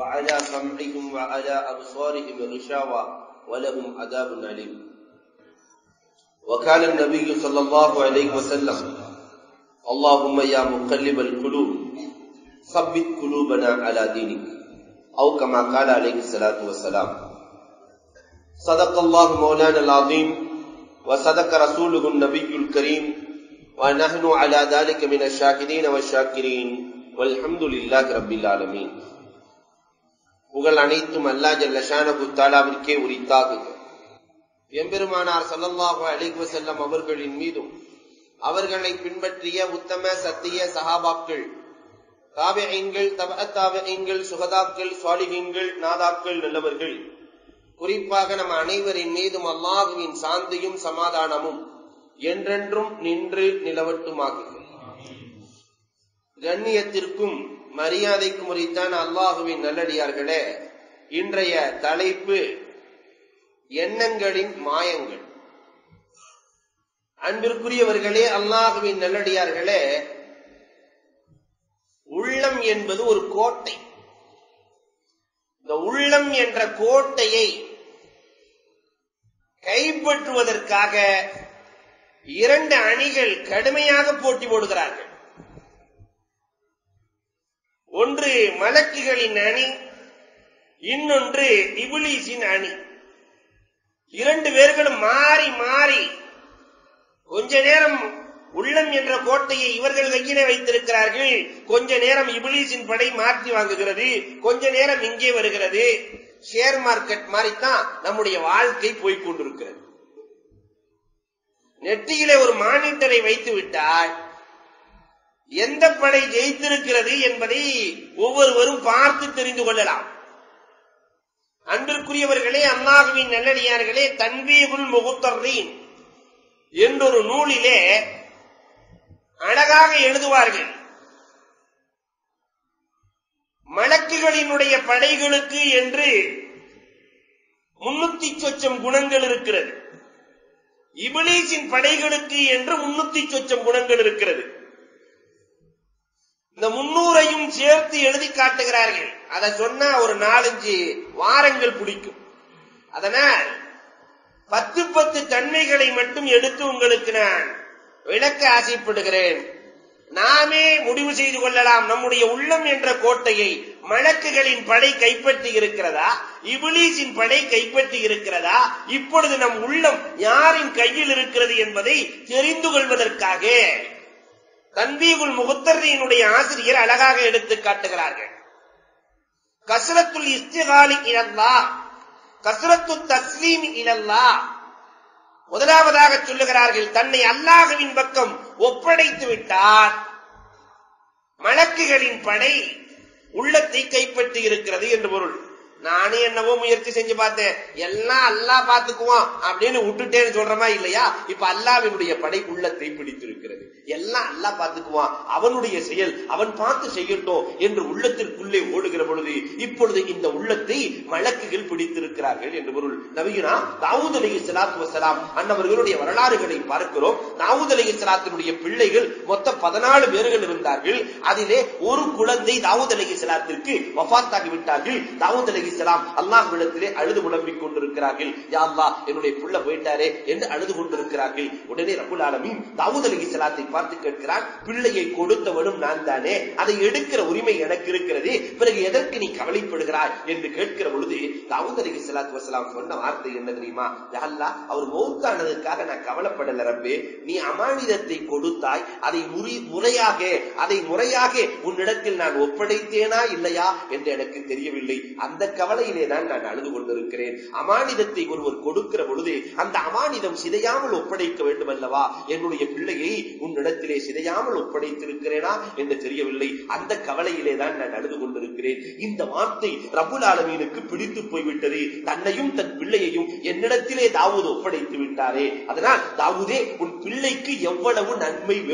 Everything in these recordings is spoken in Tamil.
وعلى سمعهم وعلى أبصارهم غشاوة ولهم عذاب أليم وكان النبي صلى الله عليه وسلم اللهم يا مقلب القلوب ثبت قلوبنا على دينك أو كما قال عليه الصلاة والسلام صدق الله مولانا العظيم وصدق رسوله النبي الكريم ونحن على ذلك من الشاكرين والشاكرين والحمد لله رب العالمين புகழ் அனைத்தும் அல்லா ஜல்லஷான குத்தாலாவிற்கே உரித்தாகுக எம்பெருமானார் சல்லல்லாஹு அலைஹி வஸல்லம் அவர்களின் மீதும் அவர்களை பின்பற்றிய உத்தம சத்திய சஹாபாக்கள் தாபியங்கள் தப தாபியங்கள் சுகதாக்கள் சுவாலிகங்கள் நாதாக்கள் நல்லவர்கள் குறிப்பாக நம் அனைவரின் மீதும் அல்லாஹுவின் சாந்தியும் சமாதானமும் என்றென்றும் நின்று நிலவட்டுமாக கண்ணியத்திற்கும் மரியாதைக்கும் உரித்தான் அல்லாஹுவின் நல்லடியார்களே இன்றைய தலைப்பு எண்ணங்களின் மாயங்கள் அன்பிற்குரியவர்களே அல்லாஹுவின் நல்லடியார்களே உள்ளம் என்பது ஒரு கோட்டை இந்த உள்ளம் என்ற கோட்டையை கைப்பற்றுவதற்காக இரண்டு அணிகள் கடுமையாக போட்டி போடுகிறார்கள் ஒன்று மலக்குகளின் அணி இன்னொன்று இபுலீஸின் அணி இரண்டு பேர்களும் மாறி மாறி கொஞ்ச நேரம் உள்ளம் என்ற கோட்டையை இவர்கள் கையிலே வைத்திருக்கிறார்கள் கொஞ்ச நேரம் இபிலிஸின் படை மாற்றி வாங்குகிறது கொஞ்ச நேரம் இங்கே வருகிறது ஷேர் மார்க்கெட் மாதிரித்தான் நம்முடைய வாழ்க்கை போய்க் கொண்டிருக்கிறது நெற்றியிலே ஒரு மானிட்டரை வைத்து விட்டால் எந்த படை ஜெயித்திருக்கிறது என்பதை ஒவ்வொருவரும் பார்த்து தெரிந்து கொள்ளலாம் அன்பிற்குரியவர்களே அல்லாஹுவின் நல்லடியார்களே தன்வீகுல் முகுத்தர்ரீன் என்றொரு நூலிலே அழகாக எழுதுவார்கள் மலக்குகளினுடைய படைகளுக்கு என்று முன்னூத்தி சொச்சம் குணங்கள் இருக்கிறது இபிலீஸின் படைகளுக்கு என்று முன்னூத்தி சொச்சம் குணங்கள் இருக்கிறது இந்த முன்னூரையும் சேர்த்து எழுதி காட்டுகிறார்கள் அதை சொன்னா ஒரு நாலஞ்சு வாரங்கள் பிடிக்கும் அதனால் பத்து பத்து தன்மைகளை மட்டும் எடுத்து உங்களுக்கு நான் விளக்க ஆசைப்படுகிறேன் நாமே முடிவு செய்து கொள்ளலாம் நம்முடைய உள்ளம் என்ற கோட்டையை மலக்குகளின் படை கைப்பற்றி இருக்கிறதா இபிலீஸின் படை கைப்பற்றி இருக்கிறதா இப்பொழுது நம் உள்ளம் யாரின் கையில் இருக்கிறது என்பதை தெரிந்து கொள்வதற்காக தன்பீகுல் முகத்தர்ரியினுடைய ஆசிரியர் அழகாக எடுத்து காட்டுகிறார்கள் கசரத்துல் இஸ்திகாலி இழந்தா கசரத்து தஸ்லீம் இழந்தா முதலாவதாக சொல்லுகிறார்கள் தன்னை அல்லாஹுவின் பக்கம் ஒப்படைத்து விட்டார் மலக்குகளின் படை உள்ளத்தை கைப்பற்றி இருக்கிறது என்று பொருள் நானே என்னவோ முயற்சி செஞ்சு பார்த்தேன் எல்லாம் அல்லா பாத்துக்குவான் அப்படின்னு விட்டுட்டேன்னு சொல்றமா இல்லையா இப்ப அல்லாவினுடைய படை உள்ளத்தை பிடித்திருக்கிறது எல்லாம் அல்லா பாத்துக்குவான் அவனுடைய செயல் அவன் பார்த்து செய்யட்டும் என்று உள்ளத்திற்குள்ளே ஓடுகிற பொழுது இப்பொழுது இந்த உள்ளத்தை மலக்குகள் பிடித்திருக்கிறார்கள் என்று பொருள் நவீனா தாவூத் அலி சலாத்து வசலாம் அன்னவர்களுடைய வரலாறுகளை பார்க்கிறோம் தாவூத் அலி சலாத்தினுடைய பிள்ளைகள் மொத்த பதினாலு பேர்கள் இருந்தார்கள் அதிலே ஒரு குழந்தை தாவூத் அலி சலாத்திற்கு வபாத்தாகி விட்டார்கள் தாவூத் அலி சலாம் அல்லாஹ்விடத்திலே அழுது புலம்பிக் கொண்டிருக்கிறார்கள் யா அல்லாஹ் என்னுடைய புள்ள போயிட்டாரே என்று அழுது கொண்டிருக்கிறார்கள் உடனே ரபுல் ஆலமீன் தாவூத் அலி சலாத்தை பார்த்து கேட்கிறான் பிள்ளையை கொடுத்தவனும் நான் தானே அதை எடுக்கிற உரிமை எனக்கு இருக்கிறது பிறகு எதற்கு நீ கவலைப்படுகிறாய் என்று கேட்கிற பொழுது தாவூத் அலி சலாத்து வசலாம் சொன்ன வார்த்தை என்ன தெரியுமா யா அல்லாஹ் அவர் மௌத்தானதுக்காக நான் கவலைப்படல ரப்பே நீ அமானிதத்தை கொடுத்தாய் அதை முறி முறையாக அதை முறையாக உன்னிடத்தில் நான் ஒப்படைத்தேனா இல்லையா என்று எனக்கு தெரியவில்லை அந்த கவலையிலே தான் நான் அழுது கொண்டிருக்கிறேன் அமானிதத்தை ஒருவர் கொடுக்கிற பொழுது அந்த அமானிதம் சிதையாமல் ஒப்படைக்க வேண்டும் அல்லவா என்னுடைய பிள்ளையை உன்னிடத்திலே சிதையாமல் ஒப்படைத்திருக்கிறேனா என்று தெரியவில்லை அந்த கவலையிலே தான் நான் அழுது கொண்டிருக்கிறேன் இந்த வார்த்தை ரபுல் ஆலமீனுக்கு பிடித்து போய்விட்டது தன்னையும் தன் பிள்ளையையும் என்னிடத்திலே தாவூது ஒப்படைத்து விட்டாரே அதனால் தாவூதே உன் பிள்ளைக்கு எவ்வளவு நன்மை வேண்டும்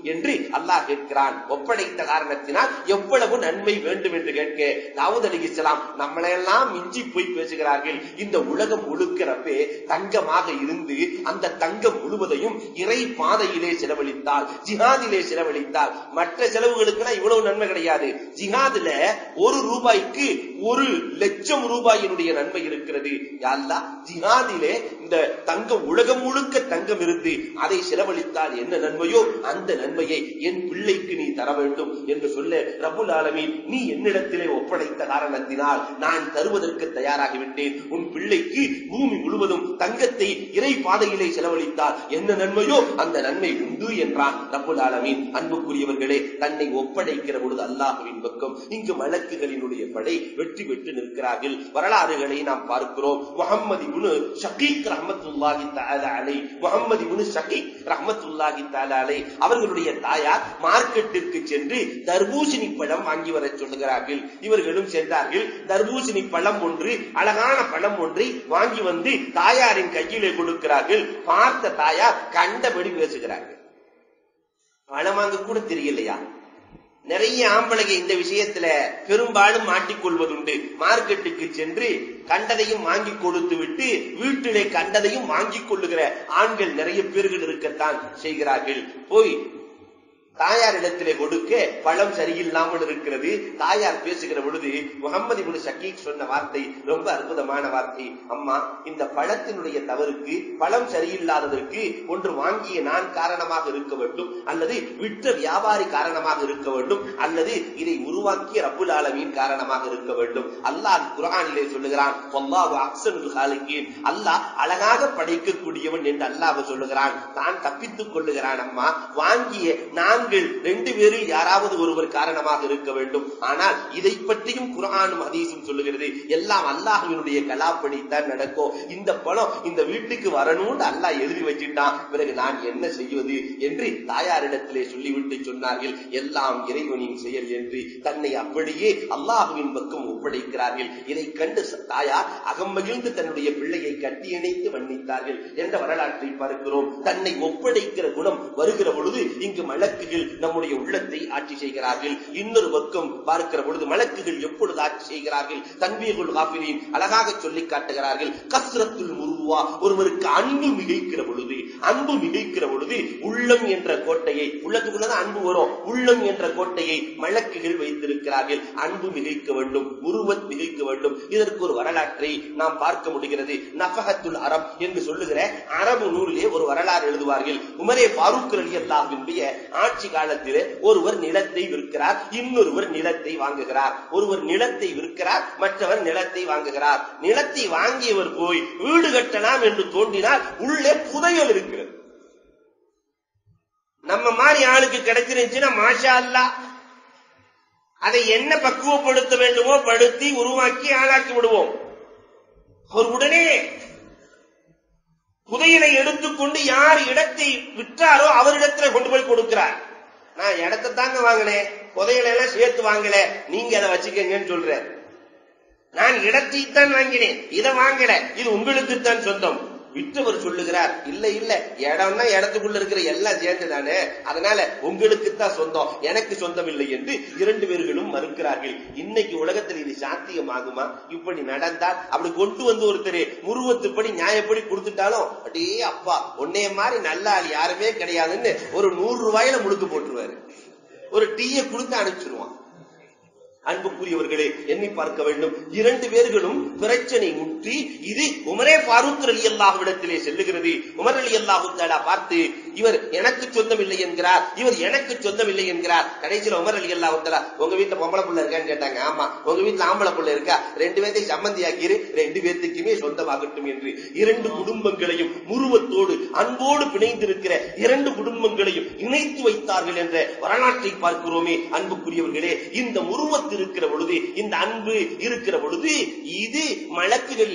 என்று அல்லாஹ் கேட்கிறான் ஒப்படைத்த காரணத்தினால் எவ்வளவு நன்மை வேண்டும் என்று கேட்க தாவூத் அலி இஸ்லாம் நம்மளையெல்லாம் மிஞ்சி போய் பேசுகிறார்கள் இந்த உலகம் முழுக்கிறப்பே தங்கமாக இருந்து அந்த தங்கம் முழுவதையும் இறை பாதையிலே செலவழித்தால் ஜிஹாதிலே செலவழித்தால் மற்ற செலவுகளுக்கெல்லாம் இவ்வளவு நன்மை கிடையாது ஜிஹாதுல ஒரு ரூபாய்க்கு ஒரு லட்சம் ரூபாயினுடைய நன்மை இருக்கிறது யாழ்லா ஜிஹாதிலே இந்த தங்கம் உலகம் முழுக்க தங்கம் இருந்து அதை செலவழித்தால் என்ன நன்மையோ அந்த நன்மையை என் பிள்ளைக்கு நீ தர வேண்டும் என்று சொல்ல ரபுல் ஆலமீன் நீ என்னிடத்திலே ஒப்படைத்த காரணத்தினால் நான் தருவதற்கு தயாராகிவிட்டேன் உன் பிள்ளைக்கு பூமி முழுவதும் தங்கத்தை இறை பாதையிலே செலவழித்தால் என்ன நன்மையோ அந்த நன்மை உண்டு என்றான் ரபுல் ஆலமீன் அன்புக்குரியவர்களே தன்னை ஒப்படைக்கிற பொழுது அல்லாஹுவின் பக்கம் இங்கு மலக்குகளினுடைய படை வெற்றி பெற்று நிற்கிறார்கள் வரலாறுகளை நாம் பார்க்கிறோம் முகம்மது இப்னு ஷகீக் ரஹ்மத்துல்லாஹி தஆலா அலை முகம்மது இப்னு ஷகீக் ரஹ்மத்துல்லாஹி தஆலா அலை அவர்களுடைய தாயார் மார்க்கெட்டிற்கு சென்று தர்பூசணி பழம் வாங்கி வரச் சொல்லுகிறார்கள் இவர்களும் சென்றார்கள் தர்பூசணி பழம் ஒன்று அழகான பழம் ஒன்றை வாங்கி வந்து தாயாரின் கையிலே கொடுக்கிறார்கள் பார்த்த தாயார் கண்டபடி பேசுகிறார்கள் பழம் வாங்க கூட தெரியலையா நிறைய ஆம்பளைங்க இந்த விஷயத்துல பெரும்பாலும் மாட்டிக்கொள்வதுண்டு மார்க்கெட்டுக்கு சென்று கண்டதையும் வாங்கி கொடுத்து விட்டு வீட்டிலே கண்டதையும் வாங்கிக் கொள்ளுகிற ஆண்கள் நிறைய பேர்கள் இருக்கத்தான் செய்கிறார்கள் போய் தாயார் இடத்திலே கொடுக்க பழம் சரியில்லாமல் இருக்கிறது தாயார் பேசுகிற பொழுது முகமது இப்னு ஷக்கீக் சொன்ன வார்த்தை ரொம்ப அற்புதமான வார்த்தை அம்மா இந்த பழத்தினுடைய தவறுக்கு பழம் சரியில்லாததற்கு ஒன்று வாங்கிய நான் காரணமாக இருக்க வேண்டும் அல்லது விற்ற வியாபாரி காரணமாக இருக்க வேண்டும் அல்லது இதை உருவாக்கிய ரப்புல் ஆலமீன் காரணமாக இருக்க வேண்டும் அல்லாஹ் குர்ஆனிலே சொல்லுகிறான் வல்லாஹு அஹ்சனுல் காலிகீன் அல்லாஹ் அழகாக படைக்கக்கூடியவன் என்று அல்லாஹ் சொல்லுகிறான் தான் தப்பித்துக் கொள்ளுகிறான் அம்மா வாங்கிய நான்கு ரெண்டு பேரில் யாராவது ஒருவர் காரணமாக இருக்க வேண்டும் ஆனால் இதை பற்றியும் குர்ஆனும் ஹதீஸும் சொல்லுகிறது எல்லாம் அல்லாஹ்வினுடைய கலாப்படித்தான் நடக்கும் இந்த பணம் இந்த வீட்டுக்கு வரணும்னு அல்லாஹ் எழுதி வச்சிட்டான் பிறகு நான் என்ன செய்வது என்று தாயாரிடத்திலே சொல்லிவிட்டு சொன்னார்கள் எல்லாம் இறைவனின் செயல் என்று தன்னை அப்படியே அல்லாஹுவின் பக்கம் ஒப்படைக்கிறார்கள் இதை கண்டு ச- தாயார் அகமகிழ்ந்து தன்னுடைய பிள்ளையை கட்டியணைத்து மன்னித்தார்கள் என்ற வரலாற்றை பார்க்கிறோம் தன்னை ஒப்படைக்கிற குணம் வருகிற பொழுது இங்கு மலக்குகள் நம்முடைய உள்ளத்தை ஆட்சி செய்கிறார்கள் இன்னொரு பக்கம் பார்க்கிற பொழுது மலக்குகள் எப்பொழுது ஆட்சி செய்கிறார்கள் தன்வீகுல் காபிரின் அழகாக சொல்லி காட்டுகிறார்கள் கஸ்ரத்துல் முருவா ஒருவருக்கு அன்பு மிகைக்கிற பொழுது அன்பு மிகைக்கிற பொழுது உள்ளம் என்ற கோட்டையை உள்ளத்துக்குள்ளதான் அன்பு வரும் உள்ளம் என்ற கோட்டையை மலக்குகள் வைத்திருக்கிறார்கள் அன்பு மிகைக்க வேண்டும் உருவத் மிகைக்க வேண்டும் இதற்கு ஒரு வரலாற்றை நாம் பார்க்க முடிகிறது நஃபஹத்துல் அரப் என்று சொல்லுகிற அரபு நூலிலே ஒரு வரலாறு எழுதுவார்கள் உமரே பாரூக் அலி அல்லாஹ்வினுடைய ஆட்சி காலத்திலே ஒருவர் நிலத்தை விற்கிறார் இன்னொருவர் நிலத்தை வாங்குகிறார் ஒருவர் நிலத்தை விற்கிறார் மற்றவர் நிலத்தை வாங்குகிறார் நிலத்தை வாங்கியவர் போய் வீடு கட்டலாம் என்று தோண்டினால் உள்ளே புதையல் இருக்கிறது நம்ம மாதிரி ஆளுக்கு கிடைச்சிருந்துச்சுன்னா மாஷா அல்லாஹ் அதை என்ன பக்குவப்படுத்த வேண்டுமோ படுத்தி உருவாக்கி ஆளாக்கி விடுவோம் அவர் உடனே புதையலை எடுத்துக்கொண்டு யார் இடத்தை விற்றாரோ அவரிடத்துல கொண்டு போய் கொடுக்கிறார் நான் இடத்தை தாங்க வாங்கினேன் புதையலை எல்லாம் சேர்த்து வாங்கல நீங்க அதை வச்சுக்கங்கன்னு சொல்றேன் நான் இடத்தைத்தான் வாங்கினேன் இதை வாங்கல இது உங்களுக்கு தான் சொந்தம் விற்றவர் சொல்லுகிறார் இல்ல இல்ல இடம்னா இடத்துக்குள்ள இருக்கிற எல்லாம் சேர்ந்துதானே அதனால உங்களுக்கு தான் சொந்தம் எனக்கு சொந்தம் இல்லை என்று இரண்டு பேர்களும் மறுக்கிறார்கள் இன்னைக்கு உலகத்தில் இது சாத்தியமாகுமா இப்படி நடந்தால் அப்படி கொண்டு வந்து ஒருத்தர் முருவத்துப்படி நியாயப்படி கொடுத்துட்டாலும் அடே அப்பா உன்னைய மாதிரி நல்ல ஆள் யாருமே கிடையாதுன்னு ஒரு நூறு ரூபாயில முழுக்க போட்டுருவாரு ஒரு டீயை கொடுத்து அனுப்பிச்சிருவான் அன்புக்குரியவர்களே எண்ணி பார்க்க வேண்டும் இரண்டு பேர்களும் பிரச்சனை முற்றி இது உமரே பாரூக் அலி அல்லாஹ்விடத்திலே செல்லுகிறது உமர் அலி அல்லாஹு தஆலா பார்த்து இவர் எனக்கு சொந்தம் இல்லை என்கிறார் இவர் எனக்கு சொந்தம் இல்லை என்கிறார் கடைசியில உமர் அலி அல்லாஹு தஆலா உங்க வீட்டுல பொம்பளை புள்ள இருக்கான்னு கேட்டாங்க ஆமா உங்க வீட்டுல ஆம்பளை புள்ள இருக்கா ரெண்டு பேர்த்தையும் சம்மந்தி ஆக்கிரு ரெண்டு பேர்த்துக்குமே சொந்தமாகட்டும் என்று இரண்டு குடும்பங்களையும் முருவத்தோடு அன்போடு பிணைந்திருக்கிற இரண்டு குடும்பங்களையும் இணைத்து வைத்தார்கள் என்ற வரலாற்றை பார்க்கிறோமே அன்புக்குரியவர்களே இந்த முருவத்து இருக்கிற பொழுது இந்த அன்பு இருக்கிற பொழுது இது மலக்குகள்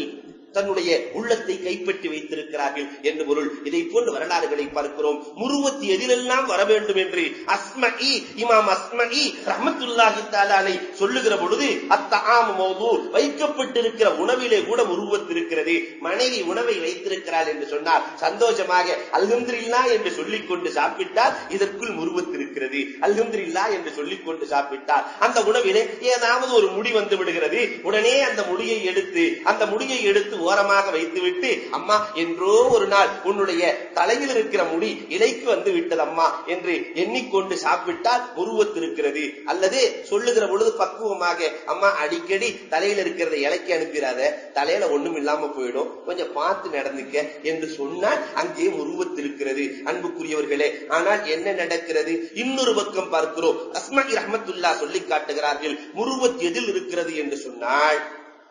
தன்னுடைய உள்ளத்தை கைப்பற்றி வைத்திருக்கிறார்கள் என்று பொருள் இதை போன்ற வரலாறுகளை பார்க்கிறோம் முருவத்தி எதிலெல்லாம் வர வேண்டும் என்று அஸ்மஇ இமாம் அஸ்மஇ ரஹமத்துல்லாஹி தாலானை சொல்லுகிற பொழுது அத்தாம் மௌது வைக்கப்பட்டிருக்கிற உணவிலே கூட முருவத் இருக்கிறது மனைவி உணவை வைத்திருக்கிறாள் என்று சொன்னால் சந்தோஷமாக அல்ஹம்துலில்லா என்று சொல்லிக் கொண்டு சாப்பிட்டால் இதற்குள் முருவத் இருக்கிறது அல்ஹம்துலில்லா என்று சொல்லிக் கொண்டு சாப்பிட்டால் அந்த உணவிலே ஏதாவது ஒரு முடி வந்து விடுகிறது உடனே அந்த முடியை எடுத்து அந்த முடியை எடுத்து ஓரமாக வைத்துவிட்டு அம்மா என்றோ ஒரு நாள் உன்னுடைய தலையில் இருக்கிற முடி இலைக்கு வந்து விட்டது அம்மா என்று எண்ணிக்கொண்டு சாப்பிட்டால் உருவத்து இருக்கிறது அல்லது சொல்லுகிற பொழுது பக்குவமாக அம்மா அடிக்கடி தலையில இருக்கிறத இலைக்கு அனுப்பிடாத தலையில ஒண்ணும் இல்லாம போயிடும் கொஞ்சம் பார்த்து நடந்துக்க என்று சொன்னால் அங்கே உருவத்து இருக்கிறது அன்புக்குரியவர்களே ஆனால் என்ன நடக்கிறது இன்னொரு பக்கம் பார்க்கிறோம் அஸ்மகி ரஹமத்துல்லா சொல்லி காட்டுகிறார்கள் முருவத் எதில் இருக்கிறது என்று சொன்னால்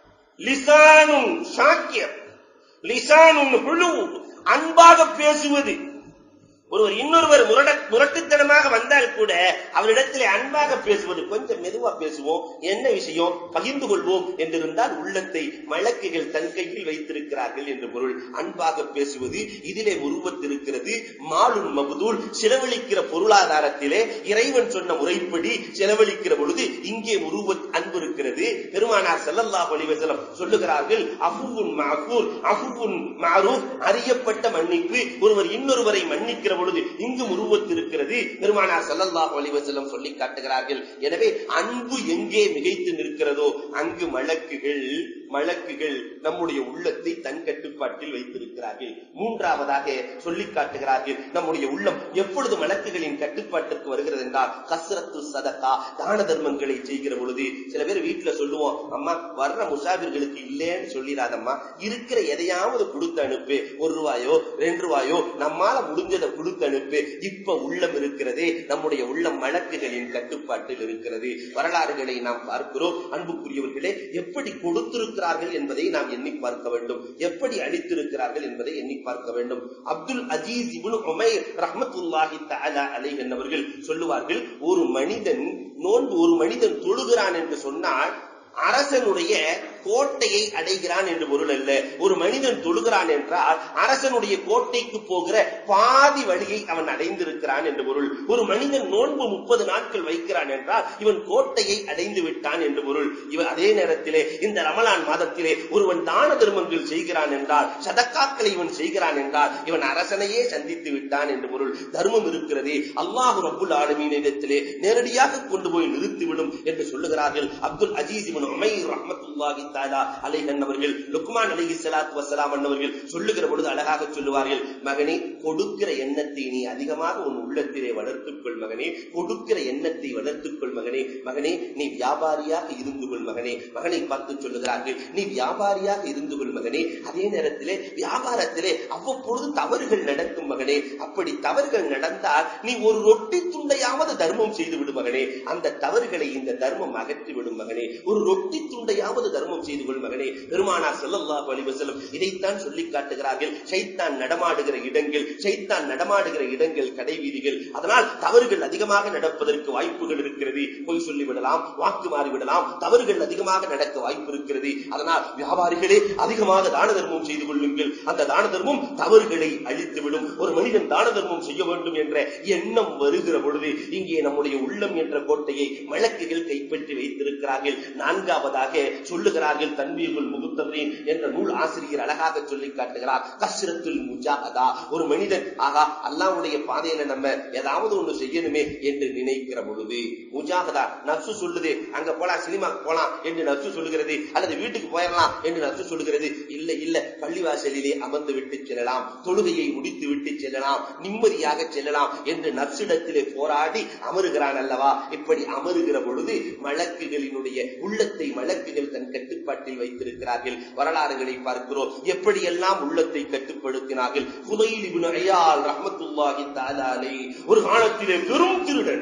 லிசானும் சாக்கியம் லிசானும் ஹுலு அன்பாக பேசுவது ஒருவர் இன்னொருவர் முரட முரட்டுத்தனமாக வந்தால் கூட அவரிடத்திலே அன்பாக பேசுவது கொஞ்சம் மெதுவா பேசுவோம் என்ன விஷயம் பகிர்ந்து கொள்வோம் என்றிருந்தால் உள்ளத்தை மலக்குகள் தன் கையில் வைத்திருக்கிறார்கள் என்று பொருள் அன்பாக பேசுவது இதிலே உருவத்திருக்கிறது மாலுன் மபுதூல் செலவழிக்கிற பொருளாதாரத்திலே இறைவன் சொன்ன முறைப்படி செலவழிக்கிற பொழுது இங்கே உருவ அன்பு இருக்கிறது பெருமானார் ஸல்லல்லாஹு அலைஹி வஸல்லம் சொல்லுகிறார்கள் அஃபுவுன் மஅஃபூர் அஃபுவுன் மஅரூஃப் அறியப்பட்ட மன்னிப்பு ஒருவர் இன்னொருவரை மன்னிக்கிற பொழுது இங்கு உருவத்திருக்கிறது பெருமானார் ஸல்லல்லாஹு அலைஹி வஸல்லம் சொல்லி காட்டுகிறார்கள் எனவே அன்பு எங்கே மிகைத்து நிற்கிறதோ அங்கு மலக்குகள் மலக்குகள் நம்முடைய உள்ளத்தை தன் கட்டுப்பாட்டில் வைத்திருக்கிறார்கள் மூன்றாவதாக சொல்லி காட்டுகிறார்கள் நம்முடைய உள்ளம் எப்பொழுது மலக்குகளின் கட்டுப்பாட்டுக்கு வருகிறது என்றால் கஸ்ரத்து சதக்கா தான தர்மங்களை செய்கிற பொழுது சில பேர் வீட்டுல சொல்லுவோம் அம்மா வர்ற முசாபிர்களுக்கு இல்லைன்னு சொல்லிடாதம்மா இருக்கிற எதையாவது கொடுத்து அனுப்பு ஒரு ரூபாயோ ரெண்டு ரூபாயோ நம்மால முடிஞ்சதை கொடுத்து அனுப்பு இப்ப உள்ளம் இருக்கிறதே நம்முடைய உள்ளம் மலக்குகளின் கட்டுப்பாட்டில் இருக்கிறது வரலாறுகளை நாம் பார்க்கிறோம் அன்புக்குரியவர்களே எப்படி கொடுத்திருக்கிறார்கள் என்பதை நாம் எண்ணி பார்க்க வேண்டும் எப்படி அளித்திருக்கிறார்கள் என்பதை எண்ணி பார்க்க வேண்டும் அப்துல் அஜீஸ் இப்னு உமைர் ரஹ்மத்துல்லாஹி தஆலா அலைஹி என்பவர்கள் சொல்லுவார்கள் ஒரு மனிதன் நோன்பு ஒரு மனிதன் தொழுகிறான் என்று சொன்னால் அரசனுடைய கோட்டையை அடைகிறான் என்று பொருள் அல்ல ஒரு மனிதன் தொழுகிறான் என்றால் அரசனுடைய கோட்டைக்கு போகிற பாதி வழியை அவன் அடைந்திருக்கிறான் என்று பொருள் ஒரு மனிதன் நோன்பு முப்பது நாட்கள் வைக்கிறான் என்றால் இவன் கோட்டையை அடைந்து விட்டான் என்று பொருள் இவன் அதே நேரத்திலே இந்த ரமலான் மாதத்திலே ஒருவன் தான தர்மங்கள் செய்கிறான் என்றால் சதக்காக்களை இவன் செய்கிறான் என்றால் இவன் அரசனையே சந்தித்து விட்டான் என்று பொருள் தர்மம் இருக்கிறதே அல்லாஹு ரப்புல் ஆலமீனிடத்திலே நேரடியாக கொண்டு போய் நிறுத்திவிடும் என்று சொல்லுகிறார்கள் அப்துல் அஜீஸ் இப்னு உமைர் ரஹ்மத்துல்லாஹி தஆலா அலைஹன் அவர்கள் லுக்மான் அலைஹி ஸலாத்து வஸலாம் அவர்கள் சொல்லுகிற பொழுது அழகாக சொல்லுவார்கள் மகனே கொடுக்கிற எண்ணத்தை நீ அதிகமாக உன் உள்ளத்திலே வளர்த்துக் கொள் மகனே கொடுக்கிற எண்ணத்தை வளர்த்துக் கொள் மகனே மகனே நீ வியாபாரியாக இருந்து கொள் மகனே மகனை பார்த்து சொல்லுகிறார்கள் நீ வியாபாரியாக இருந்து கொள் மகனே அதே நேரத்திலே வியாபாரத்திலே அவ்வப்பொழுது தவறுகள் நடக்கும் மகனே அப்படி தவறுகள் நடந்தால் நீ ஒரு ரொட்டி துண்டையாவது தர்மம் செய்து விடு மகனே அந்த தவறுகளை இந்த தர்மம் அகற்றி விடும் மகனே ஒரு ரொட்டி துண்டையாவது தர்மம் செய்து கொள் மகனே பெருமானார் ஸல்லல்லாஹு அலைஹி வஸல்லம் இதைத்தான் சொல்லி காட்டுகிறார்கள் ஷைத்தான் நடமாடுகிற இடங்கள் ஷைத்தான் நடமாடுகிற இடங்கள் கடை வீதிகள் அதனால் தவறுகள் அதிகமாக நடப்பதற்கு வாய்ப்புகள் இருக்கிறது பொய் சொல்லிவிடலாம் வாக்கு மாறிவிடலாம் தவறுகள் அதிகமாக நடக்க வாய்ப்பு இருக்கிறது அதனால் வியாபாரிகளே அதிகமாக தான தர்மம் செய்து கொள்ளுங்கள் அந்த தான தர்மம் தவறுகளை அழித்துவிடும் ஒரு மனிதன் தான தர்மம் செய்ய வேண்டும் என்ற எண்ணம் வருகிற பொழுது இங்கே நம்முடைய உள்ளம் என்ற கோட்டையை வழக்குகள் கைப்பற்றி வைத்திருக்கிறார்கள் நான்காவதாக சொல்லுகிறார்கள் தன்வீர்கள் முகுத்தவரின் என்ற நூல் ஆசிரியர் அழகாக சொல்லி காட்டுகிறார் கஸ்ரத்துல் முஜாஹதா ஒரு மனிதன் ஆகா அல்லாவுடைய பாதையில நம்ம ஏதாவது ஒண்ணு செய்யணுமே என்று நினைக்கிற பொழுது முஜாஹதா நப்சு சொல்லுது அங்க போலாம் சினிமாக்கு போலாம் என்று நப்சு சொல்லுகிறது அல்லது வீட்டுக்கு போயிடலாம் என்று நப்சு சொல்லுகிறது இல்ல இல்ல பள்ளிவாசலிலே அமர்ந்து விட்டு செல்லலாம் தொழுகையை முடித்து விட்டு செல்லலாம் நிம்மதியாக செல்லலாம் என்று நப்சிடத்திலே போராடி அமருகிறான் அல்லவா இப்படி அமருகிற பொழுது மலக்குகளினுடைய உள்ளத்தை மலக்குகள் தன் கட்டுப்பாட்டில் வைத்திருக்கிறார்கள் வரலாறுகளை பார்க்கிறோம் எப்படியெல்லாம் உள்ளத்தை கட்டுப்படுத்தினார்கள் ஹுதைல் இப்னு அய்யால் ரஹ்மத்துல்லாஹி தஆலா அலைஹி ஒரு காலத்திலே வெறும் திருடன்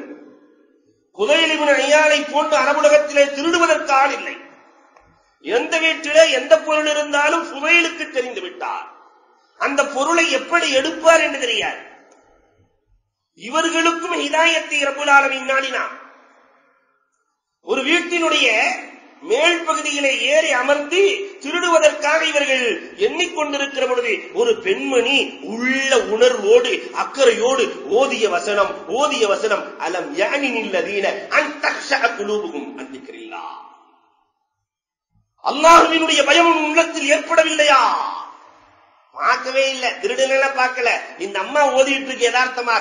ஹுதைல் இப்னு அய்யாலை போன்று அரபுலகத்திலே திருடுவதற்கு ஆள் இல்லை எந்த வீட்டிலே எந்த பொருள் இருந்தாலும் புதையலுக்கு தெரிந்து விட்டார் அந்த பொருளை எப்படி எடுப்பார் என்று தெரியாது இவர்களுக்கும் ஹிதாயத்தை ரபுல் ஆலமின் நாடினார் ஒரு வீட்டினுடைய மேல் பகுதியிலே ஏறி அமர்ந்து திருடுவதற்காக இவர்கள் எண்ணிக்கொண்டிருக்கிற பொழுது ஒரு பெண்மணி உள்ள உணர்வோடு அக்கறையோடு ஓதிய வசனம் ஓதிய வசனம் அலம் யானினில்லதீன அந்தக்ஷ குலூபுகும் அந்திக்கிறில்லா அல்லாஹுவினுடைய பயம் உன் உள்ளத்தில் ஏற்படவில்லையா பார்க்கவே இல்ல திருடனெல்லாம் பார்க்கல இந்த அம்மா ஓதிட்டு இருக்கு யதார்த்தமாக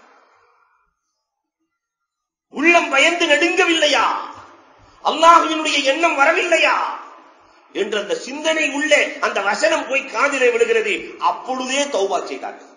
உள்ளம் பயந்து நடுங்கவில்லையா அல்லாஹுவினுடைய எண்ணம் வரவில்லையா என்று அந்த சிந்தனை உள்ளே அந்த வசனம் போய் காதிலே விடுகிறது அப்பொழுதே தௌபா செய்தார்கள்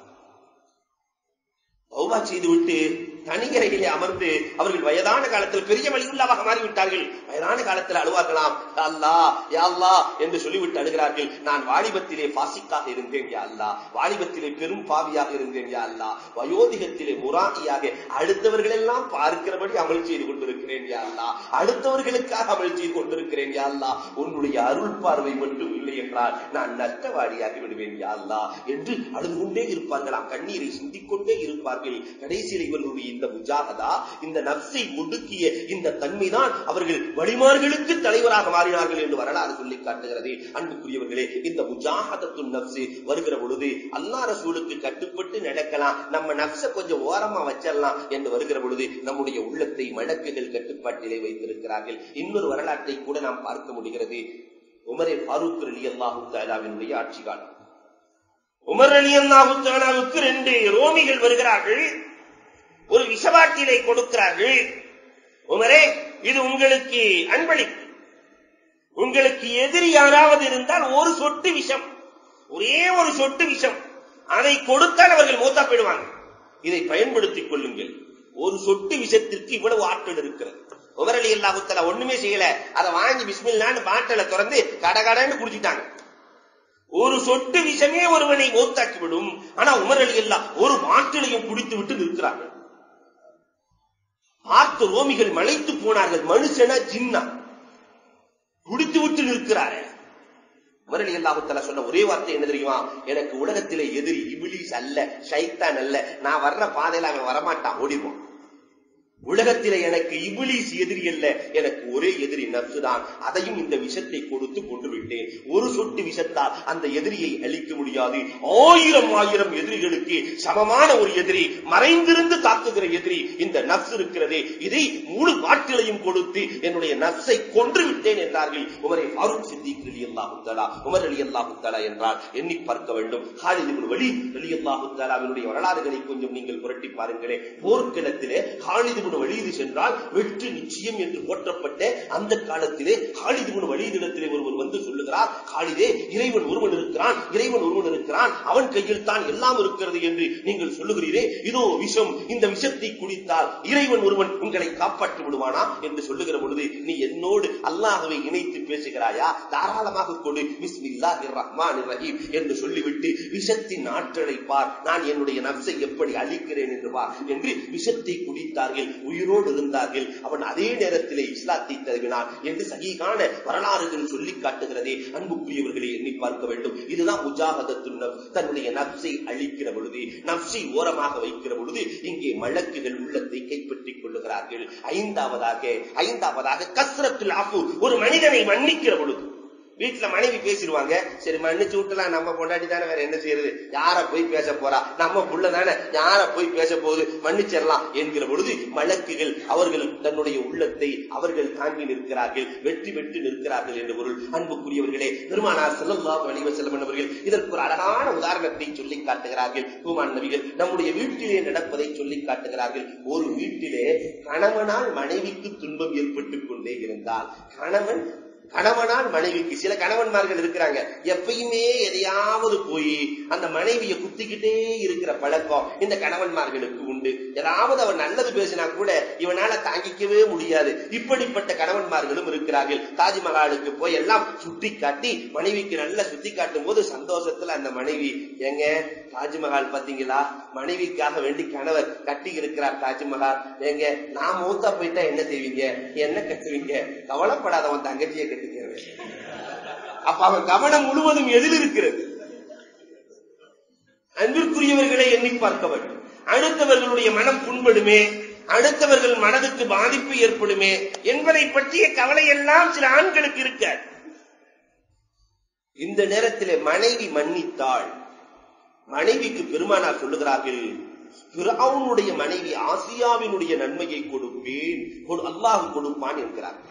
தௌபா செய்துவிட்டு தனிகரையிலே அமர்ந்து அவர்கள் வயதான காலத்தில் பெரிய வழியுள்ளவாக மாறிவிட்டார்கள் வயதான காலத்தில் அழுவார்களாம் "யா அல்லாஹ் யா அல்லாஹ் என்று சொல்லிவிட்டு அழுகிறார்கள் நான் வாலிபத்திலே பாசிக்காக இருந்தேன் யா அல்லாஹ் வாலிபத்திலே பெரும் பாவியாக இருந்தேன் யா அல்லாஹ் வயோதிகத்திலே முராகியாக அடுத்தவர்கள் எல்லாம் பார்க்கிறபடி அமல் செய்து கொண்டிருக்கிறேன் யா அல்லாஹ் அடுத்தவர்களுக்காக அமல் செய்து கொண்டிருக்கிறேன் யா அல்லாஹ் உன்னுடைய அருள் பார்வை மட்டும் இல்லை என்றால் நான் நஷ்டவாடியாகி விடுவேன் யா அல்லாஹ் என்று அழுது கொண்டே இருப்பார்களாம் கண்ணீரை சிந்திக் கொண்டே இருப்பார்கள் கடைசியில் இவர்களுடைய இந்த முஜாகதா இந்த நப்சை முடுக்கிய இந்த தன்மைதான் அவர்கள் வழிமார்களுக்கு தலைவராக மாறினார்கள் என்று வரலாறு சொல்லி காட்டுகிறது அன்புக்குரியவர்களே இந்த முஜாஹதத்து நப்சு வருகிற பொழுது அல்லா ரசூலுக்கு கட்டுப்பட்டு நடக்கலாம் நம்ம நப்ச கொஞ்சம் ஓரமா வச்சிடலாம் என்று வருகிற பொழுது நம்முடைய உள்ளத்தை மடக்குகள் கட்டுப்பாட்டிலே வைத்திருக்கிறார்கள் இன்னொரு வரலாற்றை கூட நாம் பார்க்க முடிகிறது உமரே ஃபாரூக் அலி அல்லாஹு தாலாவினுடைய ஆட்சி காலம் உமர் அலி அல்லாஹு தாலாவுக்கு ரெண்டு ரோமிகள் வருகிறார்கள் ஒரு விஷபாட்டிலை கொடுக்கிறார்கள் உமரே இது உங்களுக்கு அன்பளிப்பு உங்களுக்கு எதிரி யாராவது இருந்தால் ஒரு சொட்டு விஷம் ஒரே ஒரு சொட்டு விஷம் அதை கொடுத்தால் அவர்கள் மூத்தா போயிடுவாங்க இதை பயன்படுத்திக் கொள்ளுங்கள் ஒரு சொட்டு விஷத்திற்கு இவ்வளவு ஆற்றல் இருக்கிறது உமரலி அல்லாஹுத்தலா ஒண்ணுமே செய்யல அதை வாங்கி பிஸ்மில்லான்னு பாட்டில திறந்து கடகடன்னு குடிச்சிட்டாங்க ஒரு சொட்டு விஷமே ஒருவனை மூத்தாக்கி விடும் ஆனா உமர் அலி அல்லா ஒரு மாட்டிலையும் குடித்து விட்டு நிற்கிறார்கள் பார்த்த ரோமிகள் மலைத்து போனார்கள் மனுஷனா ஜின்னா குடித்து விட்டு நிற்கிறாரு உமரலி அல்லாஹுத்தலா சொன்ன ஒரே வார்த்தை என்ன தெரியுமா எனக்கு உலகத்திலே எதிரி இபிலிஸ் அல்ல ஷைத்தான் அல்ல நான் வர்ற பாதையில அவன் வரமாட்டான் ஓடிடுவான் உலகத்திலே எனக்கு இபிலிஸ் எதிரி அல்ல எனக்கு ஒரே எதிரி நப்சுதான் அதையும் இந்த விஷத்தை கொடுத்து கொண்டு விட்டேன் ஒரு சொட்டு விஷத்தால் அந்த எதிரியை அழிக்க முடியாது ஆயிரம் ஆயிரம் எதிரிகளுக்கு சமமான ஒரு எதிரி மறைந்திருந்து தாக்குகிற எதிரி இந்த நப்சு இருக்கிறதே இதை முழு காட்டிலையும் கொடுத்து என்னுடைய நப்சை கொன்று விட்டேன் என்றார்கள் உமரை ஃபாரூக் சித்திக் அலி அல்லாஹு தலா உமர் அலி அல்லாஹு தலா என்றால் எண்ணி பார்க்க வேண்டும் ஹாலித் இப்னு வலி அலி அல்லாஹு தலாவினுடைய வரலாறுகளை கொஞ்சம் நீங்கள் புரட்டி பாருங்களே போர்க்களத்திலே ஹாலித் இப்னு வலீது சென்றால் வெற்றி நிச்சயம் என்று போற்றப்பட்ட அந்த காலத்திலே ஹாலித் இப்னு வலீதிடத்திலே ஒருவர் வந்து சொல்லுகிறார் ஹாலிதே இறைவன் ஒருவன் இருக்கிறான் இறைவன் ஒருவன் இருக்கிறான் அவன் கையில் தான் எல்லாம் இருக்கிறது என்று நீங்கள் சொல்லுகிறீரே இதோ விஷம் இந்த விஷத்தை குடித்தால் இறைவன் ஒருவன் உங்களை காப்பாற்றி விடுவானா என்று சொல்லுகிற பொழுது நீ என்னோடு அல்லாஹ்வை இணைத்து பேசுகிறாயா தாராளமாக கொடு பிஸ்மில்லாஹிர் ரஹ்மானிர் ரஹீம் என்று சொல்லிவிட்டு விஷத்தின் ஆற்றலை பார் நான் என்னுடைய நப்சை எப்படி அழிக்கிறேன் என்று பார் என்று விஷத்தை குடித்தார்கள் உயிரோடு இருந்தார்கள் அவன் அதே நேரத்திலே இஸ்லாத்தை தழுவினான் என்று சகிகான வரலாறுகள் சொல்லி காட்டுகிறதே அன்புக்குரியவர்களை எண்ணி பார்க்க வேண்டும் இதுதான் முஜாகதத்து நப் தன்னுடைய நப்சை அழிக்கிற பொழுது நப்சை ஓரமாக வைக்கிற பொழுது இங்கே மலக்குகள் உள்ளத்தை கைப்பற்றிக் கொள்ளுகிறார்கள் ஐந்தாவதாக ஐந்தாவதாக கஸ்ரத்துல் ஆஃபு ஒரு மனிதனை மன்னிக்கிற பொழுது வீட்டுல மனைவி பேசிடுவாங்க சரி மன்னிச்சு விட்டுலாம் நம்ம பொண்டாட்டி தானே வேற என்ன செய்யறது யார போய் பேச போறா நம்ம புள்ள தானே யார போய் பேச போகுது மன்னிச்சிடலாம் என்கிற பொழுது மலக்குகள் அவர்கள் தன்னுடைய உள்ளத்தை அவர்கள் தாங்கி நிற்கிறார்கள் வெற்றி பெற்று நிற்கிறார்கள் என்று பொருள் அன்புக்குரியவர்களே பெருமானார் செல்லல்லாஹு அலைஹி வஸல்லம் அவர்கள் இதற்கு ஒரு அழகான உதாரணத்தை சொல்லி காட்டுகிறார்கள் பூமான் நபிகள் நம்முடைய வீட்டிலே நடப்பதை சொல்லி காட்டுகிறார்கள் ஒரு வீட்டிலே கணவனால் மனைவிக்கு துன்பம் ஏற்பட்டுக் கொண்டே இருந்தால் கணவன் கணவனால் மனைவிக்கு சில கணவன்மார்கள் இருக்கிறாங்க எப்பயுமே எதையாவது போய் அந்த மனைவியை குத்திக்கிட்டே இருக்கிற பழக்கம் இந்த கணவன்மார்களுக்கு உண்டு ஏதாவது அவன் நல்லது பேசினா கூட இவனால தாங்கிக்கவே முடியாது இப்படிப்பட்ட கணவன்மார்களும் இருக்கிறார்கள் தாஜ்மஹாலுக்கு போய் எல்லாம் சுட்டி காட்டி மனைவிக்கு நல்லா சுத்தி காட்டும் போது சந்தோஷத்துல அந்த மனைவி எங்க தாஜ்மஹால் பாத்தீங்களா மனைவிக்காக வேண்டி கணவர் கட்டி இருக்கிறார் தாஜ்மஹால் எங்க நான் மூத்தா போயிட்டா என்ன செய்வீங்க என்ன கட்டுவீங்க கவலைப்படாதவன் தங்கச்சியை கட்டுக்கிறேன் அப்ப அவன் கவனம் முழுவதும் எதில் இருக்கிறது அன்பிற்குரியவர்களை எண்ணி பார்க்க வேண்டும் அடுத்தவர்களுடைய மனம் புண்படுமே அடுத்தவர்கள் மனதுக்கு பாதிப்பு ஏற்படுமே என்பதை பற்றிய கவலை எல்லாம் சில ஆண்களுக்கு இருக்காது இந்த நேரத்திலே மனைவி மன்னித்தாள் மனைவிக்கு பெருமானார் சொல்லுகிறார்கள் பிறவுனுடைய மனைவி ஆசியாவினுடைய நன்மையை கொடுப்பேன் கொடு- அல்லாஹ் கொடுப்பான் என்கிறார்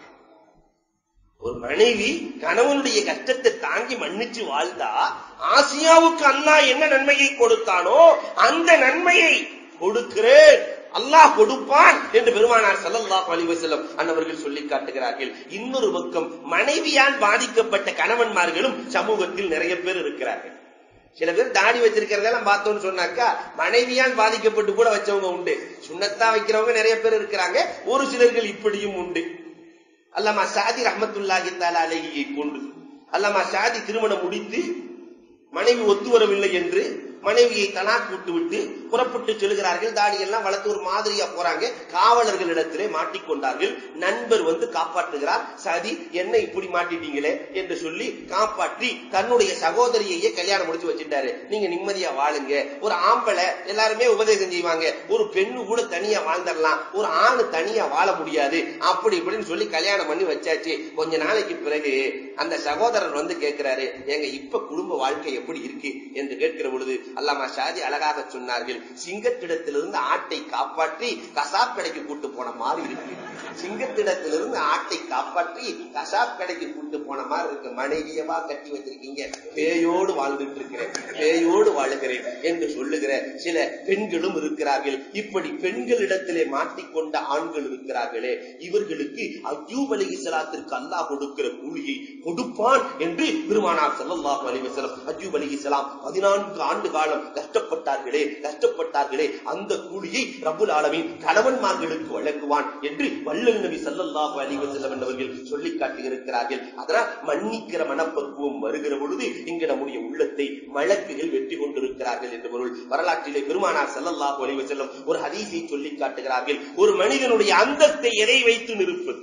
ஒரு மனைவி கணவனுடைய கஷ்டத்தை தாங்கி மன்னிச்சு வாழ்ந்தா ஆசியாவுக்கு அல்லாஹ் என்ன நன்மையை கொடுத்தானோ அந்த நன்மையை கொடுக்கிறேன் அல்லாஹ் கொடுப்பான் என்று பெருமானார் ஸல்லல்லாஹு அலைஹி வஸல்லம் அன்னவர்கள் சொல்லி காட்டுகிறார்கள் இன்னொரு பக்கம் மனைவியால் பாதிக்கப்பட்ட கணவன்மார்களும் சமூகத்தில் நிறைய பேர் இருக்கிறார்கள் சில பேர் தாடி வச்சிருக்கிறதெல்லாம் பார்த்தோம்னு சொன்னாக்கா மனைவியால் பாதிக்கப்பட்டு கூட வச்சவங்க உண்டு சுண்ணத்தா வைக்கிறவங்க நிறைய பேர் இருக்கிறாங்க ஒரு சிலர்கள் இப்படியும் உண்டு அல்லாமா சாதி ரஹமத்துல்லாஹி தஆலா அலைஹியை கொண்டு அல்லாமா சாதி திருமணம் முடித்து மனைவி ஒத்து வரவில்லை என்று மனைவியை தலாக் விட்டு விட்டு புறப்பட்டு செல்கிறார்கள் தாடியெல்லாம் வளர்த்து ஒரு மாதிரியா போறாங்க காவலர்களிடத்திலே மாட்டிக்கொண்டார்கள் நண்பர் வந்து காப்பாற்றுகிறார் சதி என்ன இப்படி மாட்டிட்டீங்களே என்று சொல்லி காப்பாற்றி தன்னுடைய சகோதரியையே கல்யாணம் முடிச்சு வச்சுட்டாரு நீங்க நிம்மதியா வாழுங்க ஒரு ஆம்பளை எல்லாருமே உபதேசம் செய்வாங்க ஒரு பெண்ணு கூட தனியா வாழ்ந்துடலாம் ஒரு ஆணு தனியா வாழ முடியாது அப்படி இப்படின்னு சொல்லி கல்யாணம் பண்ணி வச்சாச்சு கொஞ்ச நாளைக்கு பிறகு அந்த சகோதரர் வந்து கேட்கிறாரு ஏங்க இப்ப குடும்ப வாழ்க்கை எப்படி இருக்கு என்று கேட்கிற பொழுது அல்லாமா ஷாஜி அழகாக சொன்னார்கள் சிங்கத்திடத்திலிருந்து ஆட்டை காப்பாற்றி கசாப் கடைக்கு கூட்டு போன மாதிரி இருக்கு சிங்கத்திடத்திலிருந்து ஆட்டை காப்பாற்றி கசாப் கடைக்கு கூட்டு போன மாதிரி இருக்கு மனைவியவா கட்டி வச்சிருக்கீங்க பேயோடு வாழ்ந்துட்டு இருக்கிறேன் பேயோடு வாழுகிறேன் என்று சொல்லுகிற சில பெண்களும் இருக்கிறார்கள் இப்படி பெண்களிடத்திலே மாட்டிக்கொண்ட ஆண்கள் இருக்கிறார்களே இவர்களுக்கு அய்யூப் அலைஹிஸ்ஸலாத்திற்கு அல்லாஹ் கொடுக்கிற கூலியை கொடுப்பான் என்று பெருமானார் ஸல்லல்லாஹு அலைஹி வஸல்லம் அய்யூப் அலைஹிஸ்ஸலாம் 14 ஆண்டு காலம் கஷ்டப்பட்டார்களே கஷ்டப்பட்டார்களே அந்த கூலியை ரப்புல் ஆலமீன் கணவன்மார்களுக்கு வழங்குவான் என்று வல்லல் நபி ஸல்லல்லாஹு அலைஹி வஸல்லம் என்பவர்கள் சொல்லி காட்டியிருக்கிறார்கள் அதனால் மன்னிக்கிற மனப்பக்குவம் வருகிற பொழுது இங்கு நம்முடைய உள்ளத்தை மலக்குகள் வெற்றி கொண்டிருக்கிறார்கள் என்று பொருள் வரலாற்றிலே பெருமானார் ஸல்லல்லாஹு அலைஹி வஸல்லம் ஒரு ஹதீஸை சொல்லி காட்டுகிறார்கள் ஒரு மனிதனுடைய அந்தத்தை எதை வைத்து நிற்பது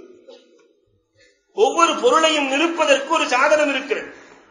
ஒவ்வொரு பொருளையும் நிற்பதற்கு ஒரு சாதனம் இருக்கிறது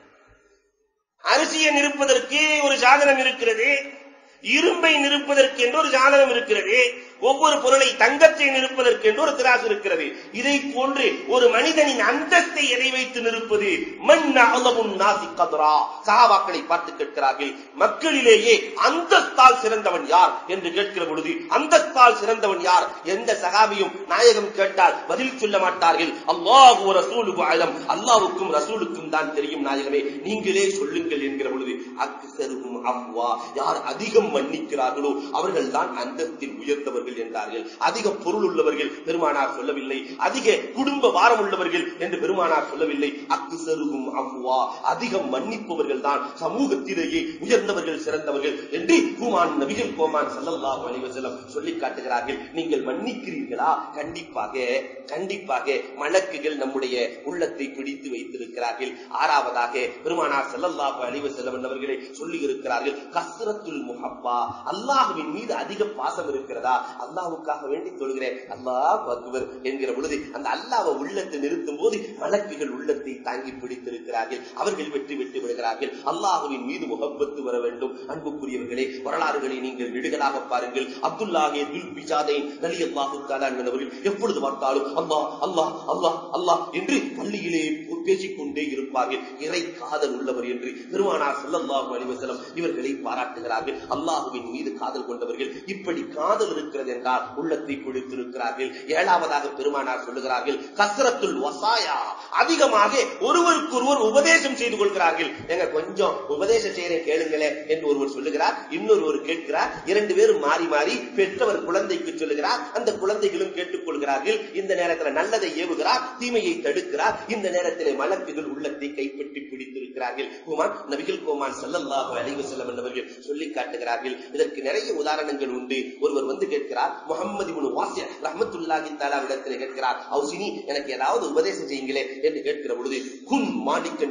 அரிசியை நிற்பதற்கு ஒரு சாதனம் இருக்கிறது இரும்பை நிற்பதற்கு என்று ஒரு சாதனம் இருக்கிறது ஒவ்வொரு பொருளை தங்கத்தை நிற்பதற்கு என்று ஒரு திராசு இருக்கிறது இதை போன்று ஒரு மனிதனின் அந்தஸ்தை எதை வைத்து நிற்பது மன் அலமுன் நாசி கதரா சஹாபாக்களை பார்த்து கேட்கிறார்கள் மக்களிலேயே அந்தஸ்தால் சிறந்தவன் யார் என்று கேட்கிற பொழுது அந்தஸ்தால் சிறந்தவன் யார் எந்த சகாபியும் நாயகம் கேட்டால் பதில் சொல்ல மாட்டார்கள் அல்லாஹு ரசூலுக்கு ஆலம் அல்லாஹ்வுக்கும் ரசூலுக்கும் தான் தெரியும் நாயகமே நீங்களே சொல்லுங்கள் என்கிற பொழுது அக்ஸருகும் அஃப்வா யார் அதிகம் மன்னிக்கிறார்களோ அவர்கள் தான் அந்தத்தில் உயர்ந்தவர்கள் என்றார்கள் அதிக பொருள் உள்ளவர்கள் பெருமானார் சொல்லவில்லை அதிக குடும்ப வாரம் உள்ளவர்கள் என்று பெருமானார் சொல்லவில்லை அக்ஸருகும் அஃப்வா அதிகம் மன்னிப்பவர்கள் தான் சமூகத்திலேயே உயர்ந்தவர்கள் சிறந்தவர்கள் என்று குமான் நபிகள் கோமான் ஸல்லல்லாஹு அலைஹி வஸல்லம் சொல்லி காட்டுகிறார்கள் நீங்கள் மன்னிக்கிறீர்களா கண்டிப்பாக கண்டிப்பாக மலக்குகள் நம்முடைய உள்ளத்தை பிடித்து வைத்திருக்கிறார்கள் ஆறாவதாக பெருமானார் ஸல்லல்லாஹு அலைஹி வஸல்லம் அவர்களே சொல்லி இருக்கிறார்கள் கஸ்ரத்துல் முஹப்பா அல்லாஹ்வின் மீது அதிக பாசம் இருக்கிறதா அல்லாஹ்வுக்காக வேண்டி தொழுகிறேன் அல்லாஹ் அக்பர் என்கிற பொழுது அந்த அல்லாஹ்வை உள்ளத்தை நிறுத்தும் போது மலக்குகள் உள்ளத்தை தாங்கி பிடித்திருக்கிறார்கள் அவர்கள் வெற்றி பெற்று விடுகிறார்கள் அல்லாஹ்வின் மீது முகப்பத்து வர வேண்டும் அன்புக்குரியவர்களே வரலாறுகளை நீங்கள் விடுகளாக பாருங்கள் அப்துல்லாஹே துல் பிஜாதை நலி அல்லாஹு அவர்கள் எப்பொழுது பார்த்தாலும் அல்லாஹ் அல்லாஹ் அல்லாஹ் அல்லாஹ் என்று பள்ளியிலே பேசிக்கொண்டே இருப்பார்கள் இறை காதல் உள்ளவர் என்று பெருமானார் ஸல்லல்லாஹு அலைஹி வஸல்லம் இவர்களை பாராட்டுகிறார்கள் அல்லாஹ்வின் மீது காதல் கொண்டவர்கள் இப்படி காதல் இருக்கிறது என்றால் உள்ளத்தை பிடித்திருக்கிறார்கள் ஏழாவதாக பெருமானார் சொல்லுகிறார்கள் கஸ்ரத்துல் வசாயா அதிகமாக ஒருவருக்கொருவர் உபதேசம் செய்து கொள்கிறார்கள் எங்க கொஞ்சம் உபதேசம் செய்யறேன் கேளுங்களே என்று ஒருவர் சொல்லுகிறார் இன்னொருவர் கேட்கிறார் இரண்டு பேரும் மாறி மாறி பெற்றவர் குழந்தைக்கு சொல்லுகிறார் அந்த குழந்தைகளும் கேட்டுக்கொள்கிறார்கள் இந்த நேரத்தில் நல்லதை ஏவுகிறார் தீமையை தடுக்கிறார் இந்த நேரத்திலே மலக்குகள் உள்ளத்தை கைப்பற்றி பிடித்திருக்கிறார்கள் குமான் நபிகள் கோமான் ஸல்லல்லாஹு அலைஹி வஸல்லம் என்பவர்கள் சொல்லி காட்டுகிறார்கள் இதற்கு நிறைய உதாரணங்கள் உண்டு ஒருவர் வந்து கேட்கிறார் முகமது இப்னு வாசி ரஹ்மத்துல்லாஹி தஆலா இடத்திலே கேட்கிறார் அவுசினி எனக்கு ஏதாவது உபதேசம் செய்யுங்களே என்று கேட்கிற பொழுது குன் மாலிக்கன் ஃபித் துன்யா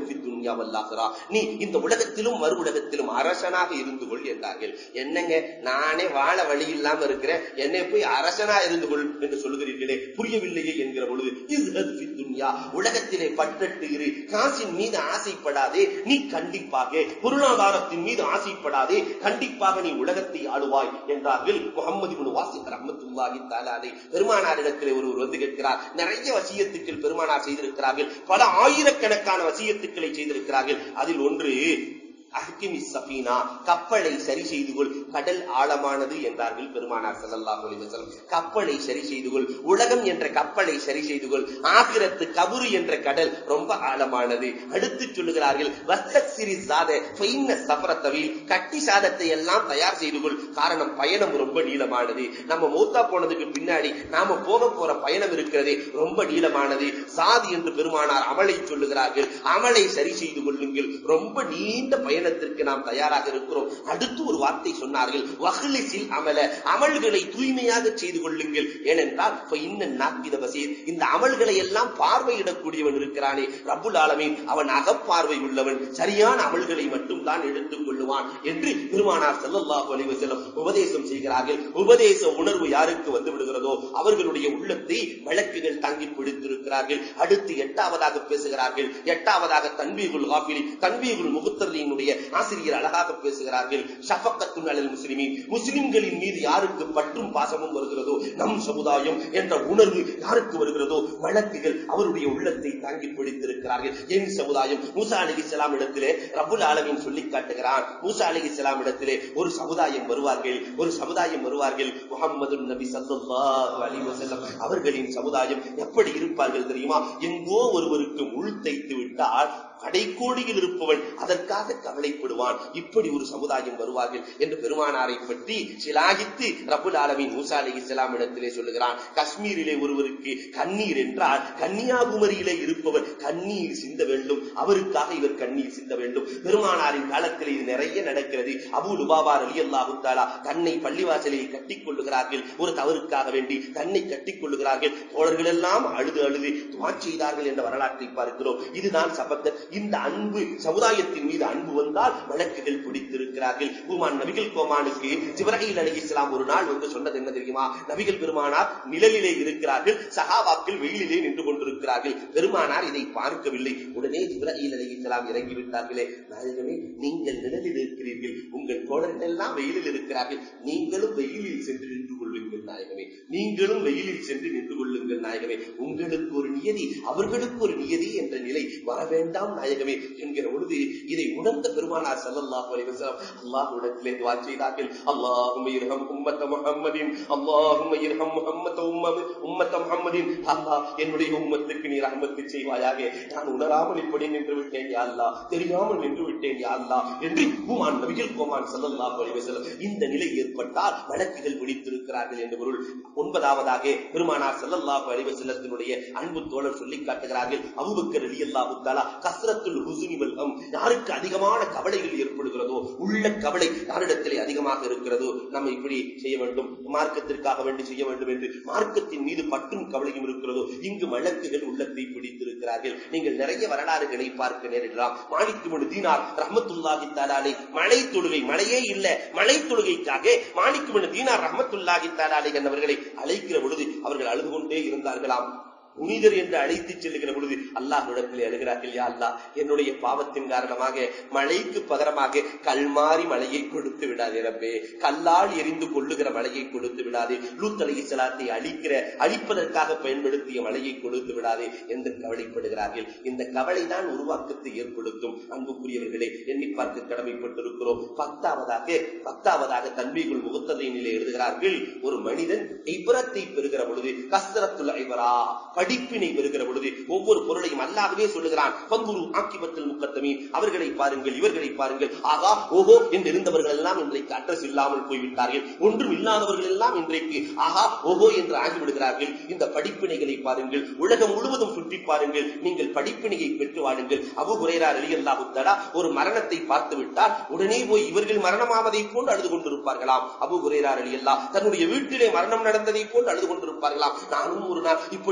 துன்யா வல்லாகிறா நீ இந்த உலகத்திலும் மறு உலகத்திலும் அரசனாக இருந்து கொள் என்றார்கள் என்னங்க நானே வாழ வழி இல்லாம இருக்கிறேன் என்னை போய் அரசனா இருந்து கொள் என்று சொல்லுகிறீர்களே புரியவில்லையே என்கிற பொழுது இஸ்ஹத் ஃபி துன்யா உலகத்திலே பற்றட்டு இரு காசின் மீது ஆசைப்படாதே நீ கண்டிப்பாக பொருளாதாரத்தின் மீது ஆசைப்படாதே கண்டிப்பாக நீ உலகத்தை ஆளுவாய் என்றார்கள் முகமது இப்னு வாசிக் ரஹ்மத்துல்லாஹி தஆலா அலைஹி பெருமானாரிடத்திலே ஒருவர் வந்து கேட்கிறார் நிறைய வசியத்துக்கள் பெருமானார் செய்திருக்கிறார்கள் பல ஆயிரக்கணக்கான வசியத்துக்களை செய்திருக்கிறார்கள் அதில் ஒன்று அஹ்கிமி சஃபீனா கப்பலை சரி செய்து கொள் கடல் ஆழமானது என்றார்கள் பெருமானார் ஸல்லல்லாஹு அலைஹி வஸல்லம் கப்பலை சரி செய்து கொள் உலகம் என்ற கப்பலை சரி செய்து கொள் ஆகிரத்து கபுரு என்ற கடல் ரொம்ப ஆழமானது அடுத்து சொல்லுகிறார்கள் வஸ்தக்சிரி சாத ஃபைன்ன சஃபரத்தவில் கட்டி சாதத்தை எல்லாம் தயார் செய்து கொள் காரணம் பயணம் ரொம்ப நீளமானது நம்ம மூத்தா போனதுக்கு பின்னாடி நாம போக போற பயணம் இருக்கிறதே ரொம்ப நீளமானது சாதி என்று பெருமானார் அமலை சொல்லுகிறார்கள் அமலை சரி செய்து கொள்ளுங்கள் ரொம்ப நீண்ட பயணத்திற்கு நாம் தயாராக இருக்கிறோம் அடுத்து ஒரு வார்த்தை சொன்னார்கள் வஹ்லிசில் அமல அமல்களை தூய்மையாக செய்து கொள்ளுங்கள் ஏனென்றால் இப்ப இன்னும் நாக்கித பசீர் இந்த அமல்களை எல்லாம் பார்வையிடக்கூடியவன் இருக்கிறானே ரப்புல் ஆலமீன் அவன் அகப்பார்வை உள்ளவன் சரியான அமல்களை மட்டும் தான் எடுத்துக் கொள்ளுவான் என்று பெருமானார் ஸல்லல்லாஹு அலைஹி வஸல்லம் உபதேசம் செய்கிறார்கள் உபதேச உணர்வு யாருக்கு வந்து விடுகிறதோ அவர்களுடைய உள்ளத்தை வழக்குகள் தாங்கி பிடித்திருக்கிறார்கள் அடுத்து எட்டாவதாக பேசுகிறார்கள் எட்டாவதாக தன்வீகுல் காஃபிலி தன்வீகுல் முகுத்தர்லியினுடைய ஆசிரியர் அழகாக பேசுகிறார்கள் ஷஃபக்கத்துன் அலல் முஸ்லிமீன் முஸ்லிம்களின் மீது யாருக்கு பற்றும் பாசமும் வருகிறதோ நம் சமுதாயம் என்ற உணர்வு யாருக்கு வருகிறதோ வழக்குகள் அவருடைய உள்ளத்தை தாங்கி பிடித்திருக்கிறார்கள் என் சமுதாயம் மூசா அலி இஸ்லாம் இடத்திலே ரபுல் ஆலமின் சொல்லி காட்டுகிறான் மூசா அலி இஸ்லாம் இடத்திலே ஒரு சமுதாயம் வருவார்கள் ஒரு சமுதாயம் வருவார்கள் முகம்மது நபி சல்லல்லாஹு அலைஹி வஸல்லம் அவர்களின் சமுதாயம் எப்படி இருப்பார்கள் தெரியுமா எங்கோ ஒருவருக்கு முள் தைத்து விட்டால் கடைக்கோடியில் இருப்பவன் அதற்காக கவலைப்படுவான் இப்படி ஒரு சமுதாயம் வருவார்கள் என்று பெருமானாரை பற்றி சிலாகித்து ரபுல் ஆலமின் மூசா அலி இஸ்லாம் இடத்திலே சொல்லுகிறான் காஷ்மீரிலே ஒருவருக்கு கண்ணீர் என்றால் கன்னியாகுமரியிலே இருப்பவர் கண்ணீர் சிந்த வேண்டும் அவருக்காக இவர் கண்ணீர் சிந்த வேண்டும் பெருமானாரின் காலத்தில் இது நிறைய நடக்கிறது அபு லுபாபார் அலி அல்லாஹு தாலா தன்னை பள்ளிவாசலில் கட்டிக் கொள்ளுகிறார்கள் ஒரு தவறுக்காக வேண்டி தன்னை கட்டிக் கொள்ளுகிறார்கள் தோழர்கள் எல்லாம் அழுது அழுது துவா செய்தார்கள் என்ற வரலாற்றை பார்க்கிறோம் இதுதான் சபத்தர் இந்த அன்பு சமுதாயத்தின் மீது அன்பு வந்தால் வழக்குகள் பிடித்திருக்கிறார்கள் உமான் நபிகள் கோமானுக்கு ஜிப்ராஹில் அலி இஸ்லாம் ஒரு நாள் வந்து சொன்னது என்ன தெரியுமா நபிகள் பெருமானார் நிழலிலே இருக்கிறார்கள் சஹாபாக்கள் வெயிலிலே நின்று கொண்டிருக்கிறார்கள் பெருமானார் இதை பார்க்கவில்லை உடனே ஜிப்ராஹில் அலி இஸ்லாம் இறங்கி விட்டார்களே நாயகமே நீங்கள் நிழலில் இருக்கிறீர்கள் உங்கள் தோழர்கள் எல்லாம் வெயிலில் இருக்கிறார்கள் நீங்களும் வெயிலில் சென்று நின்று கொள்ளுங்கள் நாயகமே நீங்களும் வெயிலில் சென்று நின்று கொள்ளுங்கள் நாயகமே உங்களுக்கு ஒரு நியதி அவர்களுக்கு ஒரு நியதி என்ற நிலை வர வேண்டாம் நாயகமே என்கிற பொழுது இதை உணர்ந்த பெருமானார் ஸல்லல்லாஹு அலைஹி வஸல்லம் அல்லாஹ்விடத்திலே துஆ செய்தார்கள் அல்லாஹும்ம இர்ஹம் உம்மத்த முஹம்மதின் அல்லாஹும்ம இர்ஹம் உம்மத்த உம்மத் உம்மத்த முஹம்மதின் அல்லாஹ் என்னுடைய உம்மத்துக்கு நீ ரஹ்மத்து செய்வாயாக நான் உணராமல் இப்படி நின்று விட்டேன் யா அல்லாஹ் தெரியாமல் நின்று விட்டேன் யா அல்லாஹ் என்று குமான் நபிகள் கோமான் ஸல்லல்லாஹு அலைஹி வஸல்லம் இந்த நிலை ஏற்பட்டால் வழக்குகள் பிடித்திருக்கிறார்கள் என்று பொருள் ஒன்பதாவதாக பெருமானார் ஸல்லல்லாஹு அலைஹி வஸல்லத்தினுடைய அன்பு தோழர் சொல்லி காட்டுகிறார்கள் அபூபக்கர் ரலியல்லாஹு தஆலா கஸ்ரத்துல் ஹுஸ்னி வல் ஹம் யாருக்கு அதிகமான கவலைகள் ஏற்படுகிறதோ உள்ள கவலை யாரிடத்திலே அதிகமாக இருக்கிறதோ நம்ம இப்படி செய்ய வேண்டும் மார்க்கத்திற்காக வேண்டி செய்ய வேண்டும் என்று மார்க்கத்தின் மீது பட்டும் கவலையும் இருக்கிறதோ இங்கு வழக்குகள் உள்ளத்தை பிடித்திருக்கிறார்கள் நீங்கள் நிறைய வரலாறுகளை பார்க்க நேரிடலாம் மாணிக்கு முழு தீனார் ரஹமத்துல்லாஹி தாலாலை மழை தொழுகை மழையே இல்ல மழை தொழுகைக்காக மாணிக்கு முழு தீனார் ரஹமத்துல்லாஹி தாலாலை என்பவர்களை அழைக்கிற பொழுது அவர்கள் அழுது கொண்டே இருந்தார்களாம் புனிதர் என்று அழைத்துச் செல்லுகிற பொழுது அல்லாஹ்விடத்தில் அழுகிறார்கள் யா அல்லாஹ் என்னுடைய பாவத்தின் காரணமாக மழைக்கு பகரமாக கல்மாரி மழையை கொடுத்து விடாதே ரப்பே கல்லால் எரிந்து கொள்ளுகிற மழையை கொடுத்து விடாதே லூத் அலை சலாத்தை அழிக்கிற அழிப்பதற்காக பயன்படுத்திய மழையை கொடுத்து விடாதே என்று கவலைப்படுகிறார்கள் இந்த கவலை தான் உருவாக்கத்தை ஏற்படுத்தும் அன்புக்குரியவர்களே எண்ணி பார்க்க கடமைப்பட்டிருக்கிறோம் பத்தாவதாக பத்தாவதாக தன்மைக்குள் முகத்ததையினிலே எழுதுகிறார்கள் ஒரு மனிதன் இபரத்தை பெறுகிற பொழுது கஸ்ரத்துல் ஐபரா படிப்பினை பெறுகிற பொழுது ஒவ்வொரு பொருளையும் அல்லாகவே சொல்லுகிறான் பங்குரு ஆக்கிபத்தில் முக்கத்தமீன் அவர்களை பாருங்கள் இவர்களை பாருங்கள் ஆகா ஓஹோ என்று இருந்தவர்கள் எல்லாம் இன்றைக்கு அட்ரஸ் இல்லாமல் போய்விட்டார்கள் ஒன்றும் இல்லாதவர்கள் எல்லாம் இன்றைக்கு ஆகா ஓஹோ என்று ஆகிவிடுகிறார்கள் இந்த படிப்பினைகளை பாருங்கள் உலகம் முழுவதும் சுற்றி பாருங்கள் நீங்கள் படிப்பினையை பெற்று வாழுங்கள் அபு குரேரா அலியல்லாஹு தடா ஒரு மரணத்தை பார்த்து விட்டால் உடனே போய் இவர்கள் மரணமாவதை போன்று அழுது கொண்டிருப்பார்களாம் அபு குரேரா அலியல்லா தன்னுடைய வீட்டிலே மரணம் நடந்ததை போன்று அழுது கொண்டிருப்பார்களாம் நானும் ஒரு நாள் இப்படித்தானே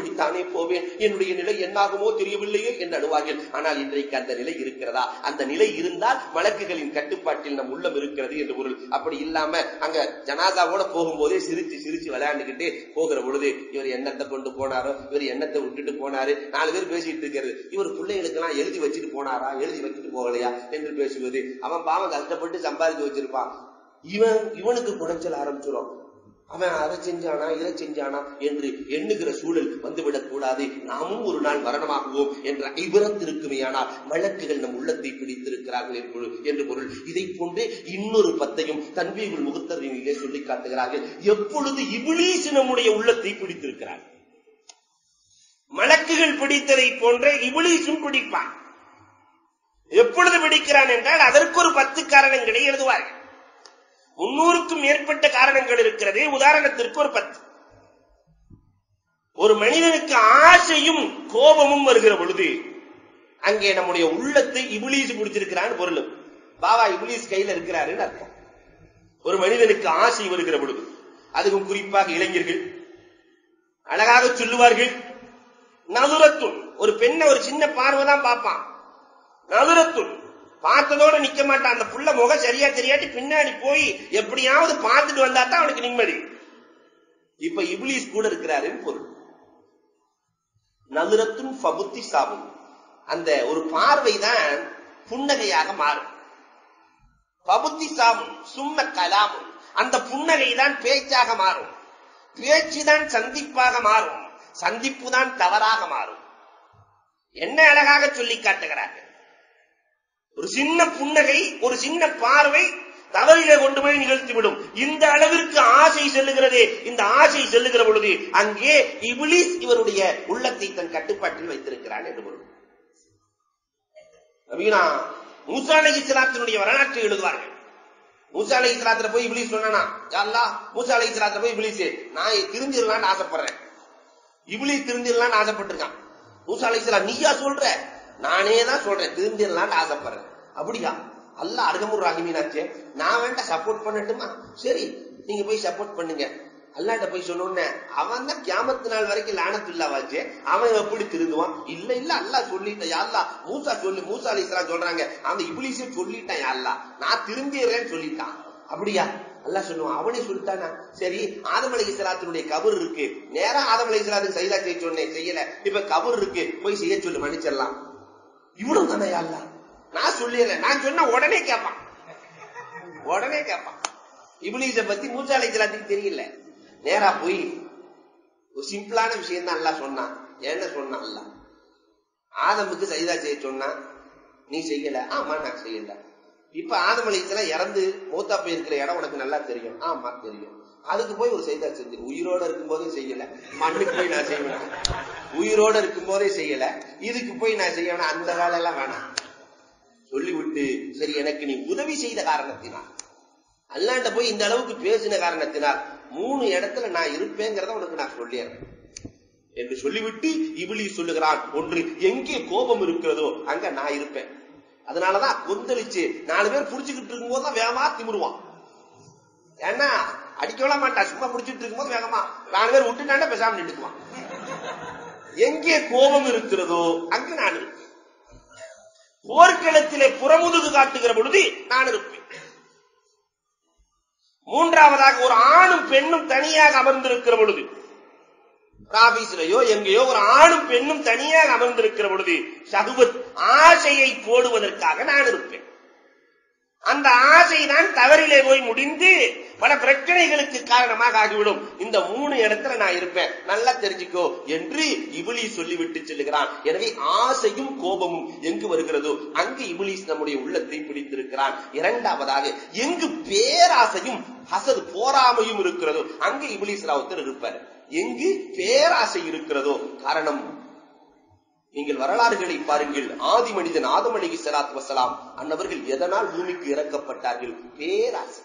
தானே போவேன் என்னுடைய நிலை என்னாகுமோ தெரியவில்லையே என்று அழுவார்கள் ஆனால் இன்றைக்கு அந்த நிலை இருக்கிறதா அந்த நிலை இருந்தால் வழக்குகளின் கட்டுப்பாட்டில் நம் உள்ளம் இருக்கிறது என்று பொருள் அப்படி இல்லாம அங்க ஜனாதாவோட போகும்போதே சிரிச்சு சிரிச்சு விளையாண்டுக்கிட்டே போகிற பொழுது இவர் எண்ணத்தை கொண்டு போனாரோ இவர் எண்ணத்தை விட்டுட்டு போனாரு நாலு பேர் பேசிட்டு இருக்கிறது இவர் பிள்ளைகளுக்கு எல்லாம் எழுதி வச்சுட்டு போனாரா எழுதி வச்சுட்டு போகலையா என்று பேசுவது அவன் பாவம் கஷ்டப்பட்டு சம்பாதிச்சு வச்சிருப்பான் இவன் இவனுக்கு குறைச்சல் ஆரம்பிச்சிடும் அவன் அதை செஞ்சானா இதை செஞ்சானா என்று எண்ணுகிற சூழல் வந்துவிடக் கூடாது நாமும் ஒரு நாள் மரணமாகுவோம் என்ற ஐபரத்திருக்குமையானால் வழக்குகள் நம் உள்ளத்தை பிடித்திருக்கிறார்கள் என்று பொருள்- என்று பொருள் இதை போன்று இன்னொரு பத்தையும் தன்வீகுள் முகத்தறிவிலே சொல்லி காட்டுகிறார்கள் எப்பொழுது இபிலீஸ் நம்முடைய உள்ளத்தை பிடித்திருக்கிறார் மலக்குகள் பிடித்ததை போன்ற இபிலீஸும் பிடிப்பான் எப்பொழுது பிடிக்கிறான் என்றால் அதற்கு ஒரு பத்து காரணங்களை எழுதுவார்கள் முன்னூறுக்கும் மேற்பட்ட காரணங்கள் இருக்கிறது உதாரணத்திற்கு ஒரு பத்து ஒரு மனிதனுக்கு ஆசையும் கோபமும் வருகிற பொழுது அங்கே நம்முடைய உள்ளத்தை இபிலீஸ் பிடிச்சிருக்கிறான்னு பொருள் பாபா இபிலீஸ் கையில இருக்கிறாருன்னு அர்த்தம் ஒரு மனிதனுக்கு ஆசை வருகிற பொழுது அதுவும் குறிப்பாக இளைஞர்கள் அழகாக சொல்லுவார்கள் நதுரத்துள் ஒரு பெண்ணை ஒரு சின்ன பார்வை தான் பார்ப்பான் நதுரத்துள் பார்த்ததோட நிக்க மாட்டான் அந்த புள்ள முகம் சரியா தெரியாட்டி பின்னாடி போய் எப்படியாவது பார்த்துட்டு வந்தா தான் அவனுக்கு நிம்மதி இப்ப இப்லீஸ் கூட இருக்கிறாருன்னு பொருள் நதுரத்தும் ஃபபுத்தி சாபும் அந்த ஒரு பார்வை தான் புன்னகையாக மாறும் பபுத்தி சாபும் சும்ம கலாமும் அந்த புன்னகை தான் பேச்சாக மாறும் பேச்சு தான் சந்திப்பாக மாறும் சந்திப்பு தான் தவறாக மாறும் என்ன அழகாக சொல்லி காட்டுகிறார்கள் ஒரு சின்ன புன்னகை ஒரு சின்ன பார்வை தவறிலே கொண்டு போய் நிகழ்த்திவிடும் இந்த அளவிற்கு ஆசை செல்லுகிறதே இந்த ஆசை செல்லுகிற பொழுது அங்கே இபிலிஸ் இவருடைய உள்ளத்தை தன் கட்டுப்பாட்டில் வைத்திருக்கிறான் என்று பொருள் நபீனா மூசா அலை இஸ்லாத்தினுடைய வரலாற்றை எழுதுவார்கள் மூசா அலை இஸ்லாத்துல போய் இபிலிஸ் சொன்னானா யாருலா மூசா அலை இஸ்லாத்துல போய் இபிலிஸ் நான் திருந்திடலாம்னு ஆசைப்படுறேன் இபிலிஸ் திருந்திடலாம்னு ஆசைப்பட்டிருக்கான் மூசா அலை இஸ்லாம் நீயா சொல்ற நானே தான் சொல்றேன் திருந்திடலாம்னு ஆசைப்படுறேன் அப்படியா அல்லாஹ் அருகமுர் ராகிமீனாச்சே நான் வேண்டாம் சப்போர்ட் பண்ணட்டுமா சரி நீங்க போய் சப்போர்ட் பண்ணுங்க அல்லாட்ட போய் சொன்னோன்னே அவன் தான் கியாமத்து நாள் வரைக்கும் லானத்துல்லாவாச்சு அவன் எப்படி திருந்துவான் இல்ல இல்ல அல்லாஹ் சொல்லிட்டான் யாழ்லா மூசா சொல்லி மூசா அலி சொல்றாங்க அவன் இப்ளீஸே சொல்லிட்டான் யாழ்லா நான் திரும்பிடுறேன்னு சொல்லிட்டான் அப்படியா அல்லாஹ் சொல்லுவான் அவனே சொல்லிட்டானா சரி ஆதம் அலி இஸ்லாத்தினுடைய கபர் இருக்கு நேரா ஆதம் அலி இஸ்லாத்துக்கு சைதா செய்ய சொன்னேன் செய்யல இப்ப கபர் இருக்கு போய் செய்ய சொல்லு மன்னிச்சிடலாம் இவ்வளவு தானே யாழ்லா நான் சொல்லிடுறேன் நான் சொன்ன உடனே கேட்பான் உடனே கேட்பான் இப்ளீஸ பத்தி மூசா அலி இஸ்லாத்துக்கு தெரியல நேரா போய் ஒரு சிம்பிளான விஷயம் தான் அல்லாஹ் சொன்னான் என்ன சொன்னான் அல்லாஹ் ஆதமுக்கு சைதா செய்ய சொன்னா நீ செய்யல ஆமா நான் செய்யல இப்ப ஆதம் அலித்துல இறந்து மூத்தா போயிருக்கிற இடம் உனக்கு நல்லா தெரியும் ஆமா தெரியும் அதுக்கு போய் ஒரு செய்தா செஞ்சு உயிரோட இருக்கும் போதே செய்யல மண்ணுக்கு போய் நான் செய்வேன் உயிரோட இருக்கும் போதே செய்யல இதுக்கு போய் நான் செய்யணும் அந்த வேலை எல்லாம் வேணாம் சொல்லிவிட்டு சரி எனக்கு நீ உதவி செய்த காரணத்தினால் அல்லாண்ட போய் இந்த அளவுக்கு பேசின காரணத்தினால் மூணு இடத்துல நான் இருப்பேங்கிறத உனக்கு நான் சொல்லிடுறேன் என்று சொல்லிவிட்டு இபிலி சொல்லுகிறான் ஒன்று எங்கே கோபம் இருக்கிறதோ அங்க நான் இருப்பேன் அதனாலதான் கொந்தளிச்சு நாலு பேர் புடிச்சுக்கிட்டு இருக்கும் போது தான் வேகமா திமிருவான் ஏன்னா அடிக்கலாம் மாட்டான் சும்மா புடிச்சிட்டு இருக்கும் போது வேகமா நாலு பேர் விட்டுட்டாண்டா பேசாம நின்றுக்குவான் எங்கே கோபம் இருக்கிறதோ அங்கு நான் இருப்பேன் போர்க்களத்திலே புறமுதுகு காட்டுகிற பொழுது நான் இருப்பேன் மூன்றாவதாக ஒரு ஆணும் பெண்ணும் தனியாக அமர்ந்திருக்கிற பொழுது ஆபீஸ்லயோ எங்கேயோ ஒரு ஆணும் பெண்ணும் தனியாக அமர்ந்திருக்கிற பொழுது சகுபத் ஆசையை போடுவதற்காக நான் இருப்பேன் அந்த ஆசைதான் தவறிலே போய் முடிந்து பல பிரச்சனைகளுக்கு காரணமாக ஆகிவிடும் இந்த மூணு இடத்துல நான் இருப்பேன் நல்லா தெரிஞ்சுக்கோ என்று இபிலி சொல்லிவிட்டு செல்லுகிறான் எனவே ஆசையும் கோபமும் எங்கு வருகிறதோ அங்கு இபிலிஸ் நம்முடைய உள்ளத்தை பிடித்திருக்கிறான் இரண்டாவதாக எங்கு பேராசையும் ஹசது போராமையும் இருக்கிறதோ அங்கு இபிலிஸ் ராவுத்தர் இருப்பார் எங்கு பேராசை இருக்கிறதோ காரணம் நீங்கள் வரலாறுகளை பாருங்கள் ஆதி மனிதன் ஆதம் அலி சலாத் வசலாம் அன்னவர்கள் எதனால் பூமிக்கு இறக்கப்பட்டார்கள் பேராசை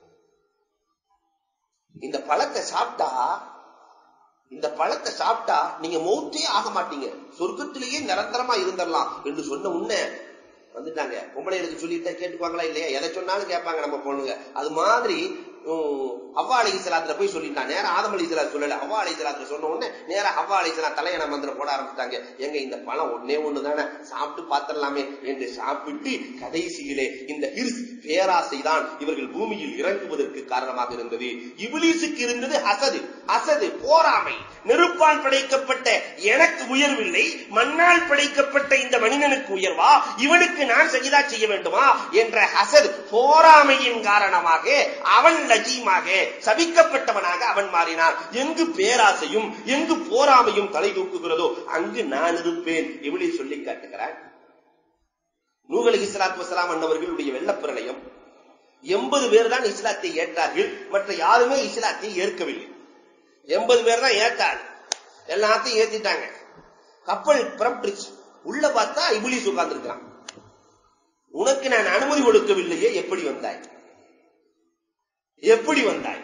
இந்த பழத்தை சாப்பிட்டா இந்த பழத்தை சாப்பிட்டா நீங்க மௌத்தே ஆக மாட்டீங்க சொர்க்கத்திலேயே நிரந்தரமா இருந்துடலாம் என்று சொன்ன உடனே வந்துட்டாங்க பொம்பளைகளுக்கு சொல்லிட்டா கேட்டுப்பாங்களா இல்லையா எதை சொன்னாலும் கேட்பாங்க நம்ம பொண்ணுங்க அது மாதிரி அவ்வா அலி இஸ்லாத்துல போய் சொல்லிட்டான் நேரா ஆதம் அலி இஸ்லாம் சொல்லல அவ்வா அலி இஸ்லாத்துல சொன்ன உடனே நேரா அவ்வா அலி இஸ்லாம் தலையண மந்திரம் போட ஆரம்பிச்சிட்டாங்க எங்க இந்த பழம் ஒன்னே ஒண்ணு தானே சாப்பிட்டு பாத்திரலாமே என்று சாப்பிட்டு கடைசியிலே இந்த ஹிர்ஸ் பேராசை தான் இவர்கள் பூமியில் இறங்குவதற்கு காரணமாக இருந்தது இபிலிசுக்கு இருந்தது அசது அசது போராமை நெருப்பால் படைக்கப்பட்ட எனக்கு உயர்வில்லை மண்ணால் படைக்கப்பட்ட இந்த மனிதனுக்கு உயர்வா இவனுக்கு நான் சஜிதா செய்ய வேண்டுமா என்ற ஹசத் போராமையின் காரணமாக அவன் லஜீமாக சபிக்கப்பட்டவனாக அவன் மாறினான் எங்கு பேராசையும் எங்கு போராமையும் தலை தூக்குகிறதோ அங்கு நான் இருப்பேன் இவளை சொல்லி காட்டுகிறான் நூகலி இஸ்லாத்து வசலாம் அன்னவர்களுடைய வெள்ளப்பிரளயம் எண்பது பேர் தான் இஸ்லாத்தை ஏற்றார்கள் மற்ற யாருமே இஸ்லாத்தை ஏற்கவில்லை எண்பது பேர் தான் ஏற்றாங்க எல்லாத்தையும் ஏத்திட்டாங்க கப்பல் புறப்பட்டுச்சு உள்ள பார்த்தா இபுலிஸ் உட்கார்ந்திருக்கிறான் உனக்கு நான் அனுமதி கொடுக்கவில்லையே எப்படி வந்தாய் எப்படி வந்தாய்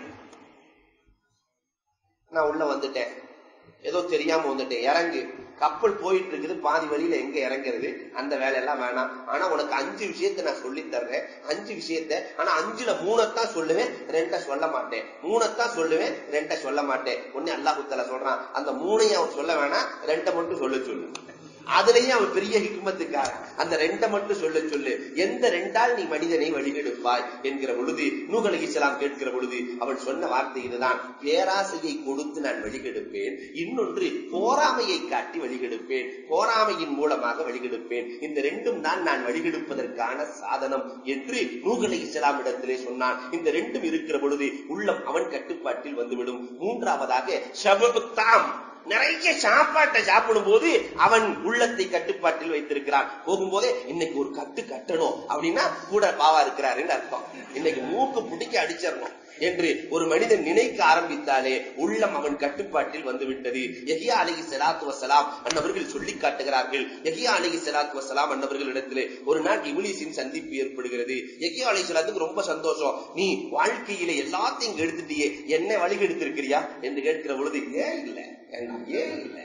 நான் உள்ள வந்துட்டேன் ஏதோ தெரியாம வந்துட்டேன் இறங்கு கப்பல் போயிட்டு இருக்குது பாதி வழியில எங்க இறங்குறது அந்த வேலையெல்லாம் வேணாம் ஆனா உனக்கு அஞ்சு விஷயத்த நான் சொல்லி தர்றேன் அஞ்சு விஷயத்த ஆனா அஞ்சுல மூணத்தான் சொல்லுவேன் ரெண்ட சொல்ல மாட்டேன் மூணத்தான் சொல்லுவேன் ரெண்ட சொல்ல மாட்டேன் ஒன்னு அல்லாஹுத்தல சொல்றான் அந்த மூணையும் அவன் சொல்ல வேணாம் ரெண்டை மட்டும் சொல்ல சொல்லு அதுலயும் அவன் பெரிய ஹிக்மத்துக்காரன் அந்த ரெண்டை மட்டும் சொல்ல சொல்லு எந்த ரெண்டால் நீ மனிதனை வழிகெடுப்பாய் என்கிற பொழுது நூகல் இஸ்லாம் கேட்கிற பொழுது அவன் சொன்ன வார்த்தை இதுதான் பேராசையை கொடுத்து நான் வழிகெடுப்பேன் இன்னொன்று போராமையை காட்டி வழிகெடுப்பேன் போராமையின் மூலமாக வழிகெடுப்பேன் இந்த ரெண்டும் தான் நான் வழிகெடுப்பதற்கான சாதனம் என்று நூகலை இஸ்லாம் இடத்திலே சொன்னான் இந்த ரெண்டும் இருக்கிற பொழுது உள்ளம் அவன் கட்டுப்பாட்டில் வந்துவிடும் மூன்றாவதாக ஷபுத்தாம் நிறைய சாப்பாட்டை சாப்பிடும் போது அவன் உள்ளத்தை கட்டுப்பாட்டில் வைத்திருக்கிறான் போகும்போதே இன்னைக்கு ஒரு கட்டு கட்டணும் அப்படின்னா கூட பாவா இருக்கிறாருன்னு அர்த்தம் இன்னைக்கு மூக்கு பிடிக்க அடிச்சிடணும் என்று ஒரு மனிதன் நினைக்க ஆரம்பித்தாலே உள்ளம் அவன் கட்டுப்பாட்டில் வந்துவிட்டது எஹியா அலகி செலாத்து வசலாம் அன்னவர்கள் சொல்லி காட்டுகிறார்கள் எஹியா அலகி செலாத்து வசலாம் அன்னவர்களிடத்திலே ஒரு நாள் இபிலிஸின் சந்திப்பு ஏற்படுகிறது எஹியா அலி செலாத்துக்கு ரொம்ப சந்தோஷம் நீ வாழ்க்கையில எல்லாத்தையும் எடுத்துட்டியே என்ன வழி எடுத்திருக்கிறியா என்று கேட்கிற பொழுது ஏன் இல்லை ஏன் இல்லை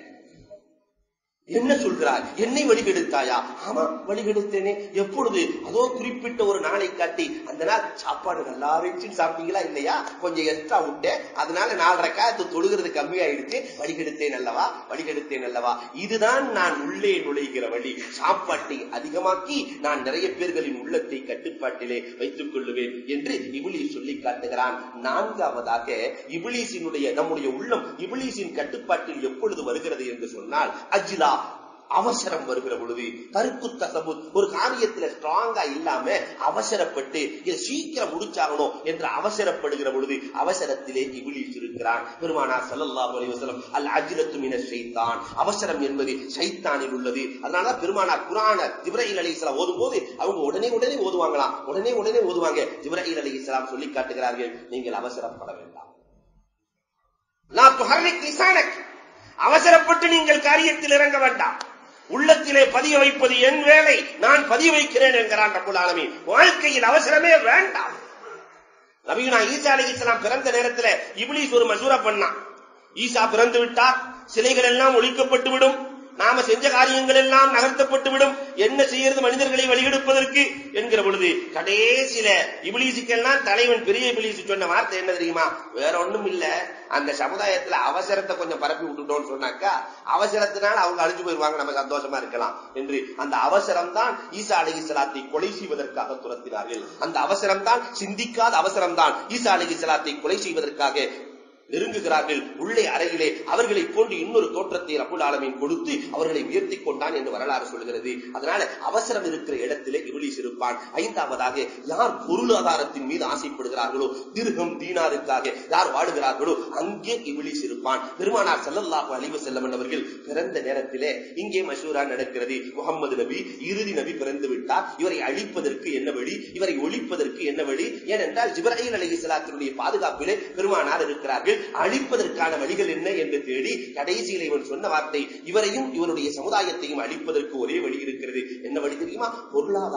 என்ன சொல்கிறார் என்னை வழிகெடுத்தாயா ஆமா வழிகெடுத்தேனே எப்பொழுது அதோ குறிப்பிட்ட ஒரு நாளை காட்டி அந்த நாள் சாப்பாடு நல்லா இருந்துச்சுன்னு சாப்பிட்டீங்களா இல்லையா கொஞ்சம் எக்ஸ்ட்ரா விட்டேன் அதனால நாலரை காத்து தொழுகிறது கம்மியாயிடுச்சு வழிகெடுத்தேன் அல்லவா வழிகெடுத்தேன் அல்லவா இதுதான் நான் உள்ளே நுழைகிற வழி சாப்பாட்டை அதிகமாக்கி நான் நிறைய பேர்களின் உள்ளத்தை கட்டுப்பாட்டிலே வைத்துக் கொள்ளுவேன் என்று இபிலி சொல்லி காட்டுகிறான் நான்காவதாக இபிலிசினுடைய நம்முடைய உள்ளம் இபிலிசின் கட்டுப்பாட்டில் எப்பொழுது வருகிறது என்று சொன்னால் அஜிலா அவசரம் வருகிற பொழுது கருக்கு தசபு ஒரு காரியத்துல ஸ்ட்ராங்கா இல்லாம அவசரப்பட்டு இதை சீக்கிரம் முடிச்சாகணும் என்று அவசரப்படுகிற பொழுது அவசரத்திலே இபிலிஸ் இருக்கிறான் பெருமானார் ஸல்லல்லாஹு அலைஹி வஸல்லம் அல் அஜ்ரத்து மின ஷைத்தான் அவசரம் என்பது ஷைத்தானில் உள்ளது அதனால பெருமானார் குர்ஆன ஜிப்ரீல் அலைஹிஸ்ஸலாம் ஓதும்போது அவங்க உடனே உடனே ஓதுவாங்களாம் உடனே உடனே ஓதுவாங்க ஜிப்ரீல் அலைஹிஸ்ஸலாம் சொல்லி காட்டுகிறார்கள் நீங்கள் அவசரப்பட வேண்டாம் லா துஹர்ரிக் லிசானக் அவசரப்பட்டு நீங்கள் காரியத்தில் இறங்க வேண்டாம் உள்ளத்திலே பதிய வைப்பது என் வேலை நான் பதிய வைக்கிறேன் என்கிறான் ரப்புல் ஆலமீன் வாழ்க்கையில் அவசரமே வேண்டாம் நபியுனா ஈசா அலைஹிஸ்ஸலாம் பிறந்த நேரத்துல இப்லீஸ் ஒரு மசூரா பண்ணான் ஈசா பிறந்து விட்டார் சிலைகள் எல்லாம் ஒழிக்கப்பட்டு விடும் நாம செஞ்ச காரியங்கள் எல்லாம் நகர்த்தப்பட்டு விடும் என்ன செய்யறது மனிதர்களை வழிகெடுப்பதற்கு என்கிற பொழுது கடைசியில இபிலிசுக்கெல்லாம் தலைவன் பெரிய இபிலிசு சொன்ன வார்த்தை என்ன தெரியுமா வேற ஒண்ணும் இல்ல அந்த சமுதாயத்துல அவசரத்தை கொஞ்சம் பரப்பி விட்டுட்டோம்னு சொன்னாக்கா அவசரத்தினால அவங்க அழிஞ்சு போயிருவாங்க நம்ம சந்தோஷமா இருக்கலாம் என்று அந்த அவசரம் தான் ஈசா அலி சலாத்தை கொலை செய்வதற்காக துரத்தினார்கள் அந்த அவசரம் தான் சிந்திக்காத அவசரம் தான் ஈசா அலி சலாத்தை கொலை செய்வதற்காக நெருங்குகிறார்கள் உள்ளே அறையிலே அவர்களை போன்று இன்னொரு தோற்றத்தை ரப்புல் ஆலமீன் கொடுத்து அவர்களை உயர்த்தி கொண்டான் என்று வரலாறு சொல்கிறது அதனால அவசரம் இருக்கிற இடத்திலே இபிலிஸ் இருப்பான் ஐந்தாவதாக யார் பொருளாதாரத்தின் மீது ஆசைப்படுகிறார்களோ திருகம் தீனாருக்காக யார் வாடுகிறார்களோ அங்கே இபிலிஸ் இருப்பான் பெருமானார் ஸல்லல்லாஹு அலைஹி வஸல்லம் அவர்கள் பிறந்த நேரத்திலே இங்கே மஷூரா நடக்கிறது முகமது நபி இறுதி நபி பிறந்து விட்டார் இவரை அழிப்பதற்கு என்ன வழி இவரை ஒழிப்பதற்கு என்ன வழி ஏனென்றால் ஜிப்ராஹிம் அலைஹிஸ்ஸலாத்தினுடைய பாதுகாப்பிலே பெருமானார் இருக்கிறார்கள் அழிப்பதற்கான வழிகள் என்ன என்று தேடி கடைசியில் இவன் சொன்ன வார்த்தை இவரையும் இவருடைய சமுதாயத்தையும் அழிப்பதற்கு ஒரே வழி இருக்கிறது என்ன வழி தெரியுமா பொருளாதார ஆசையை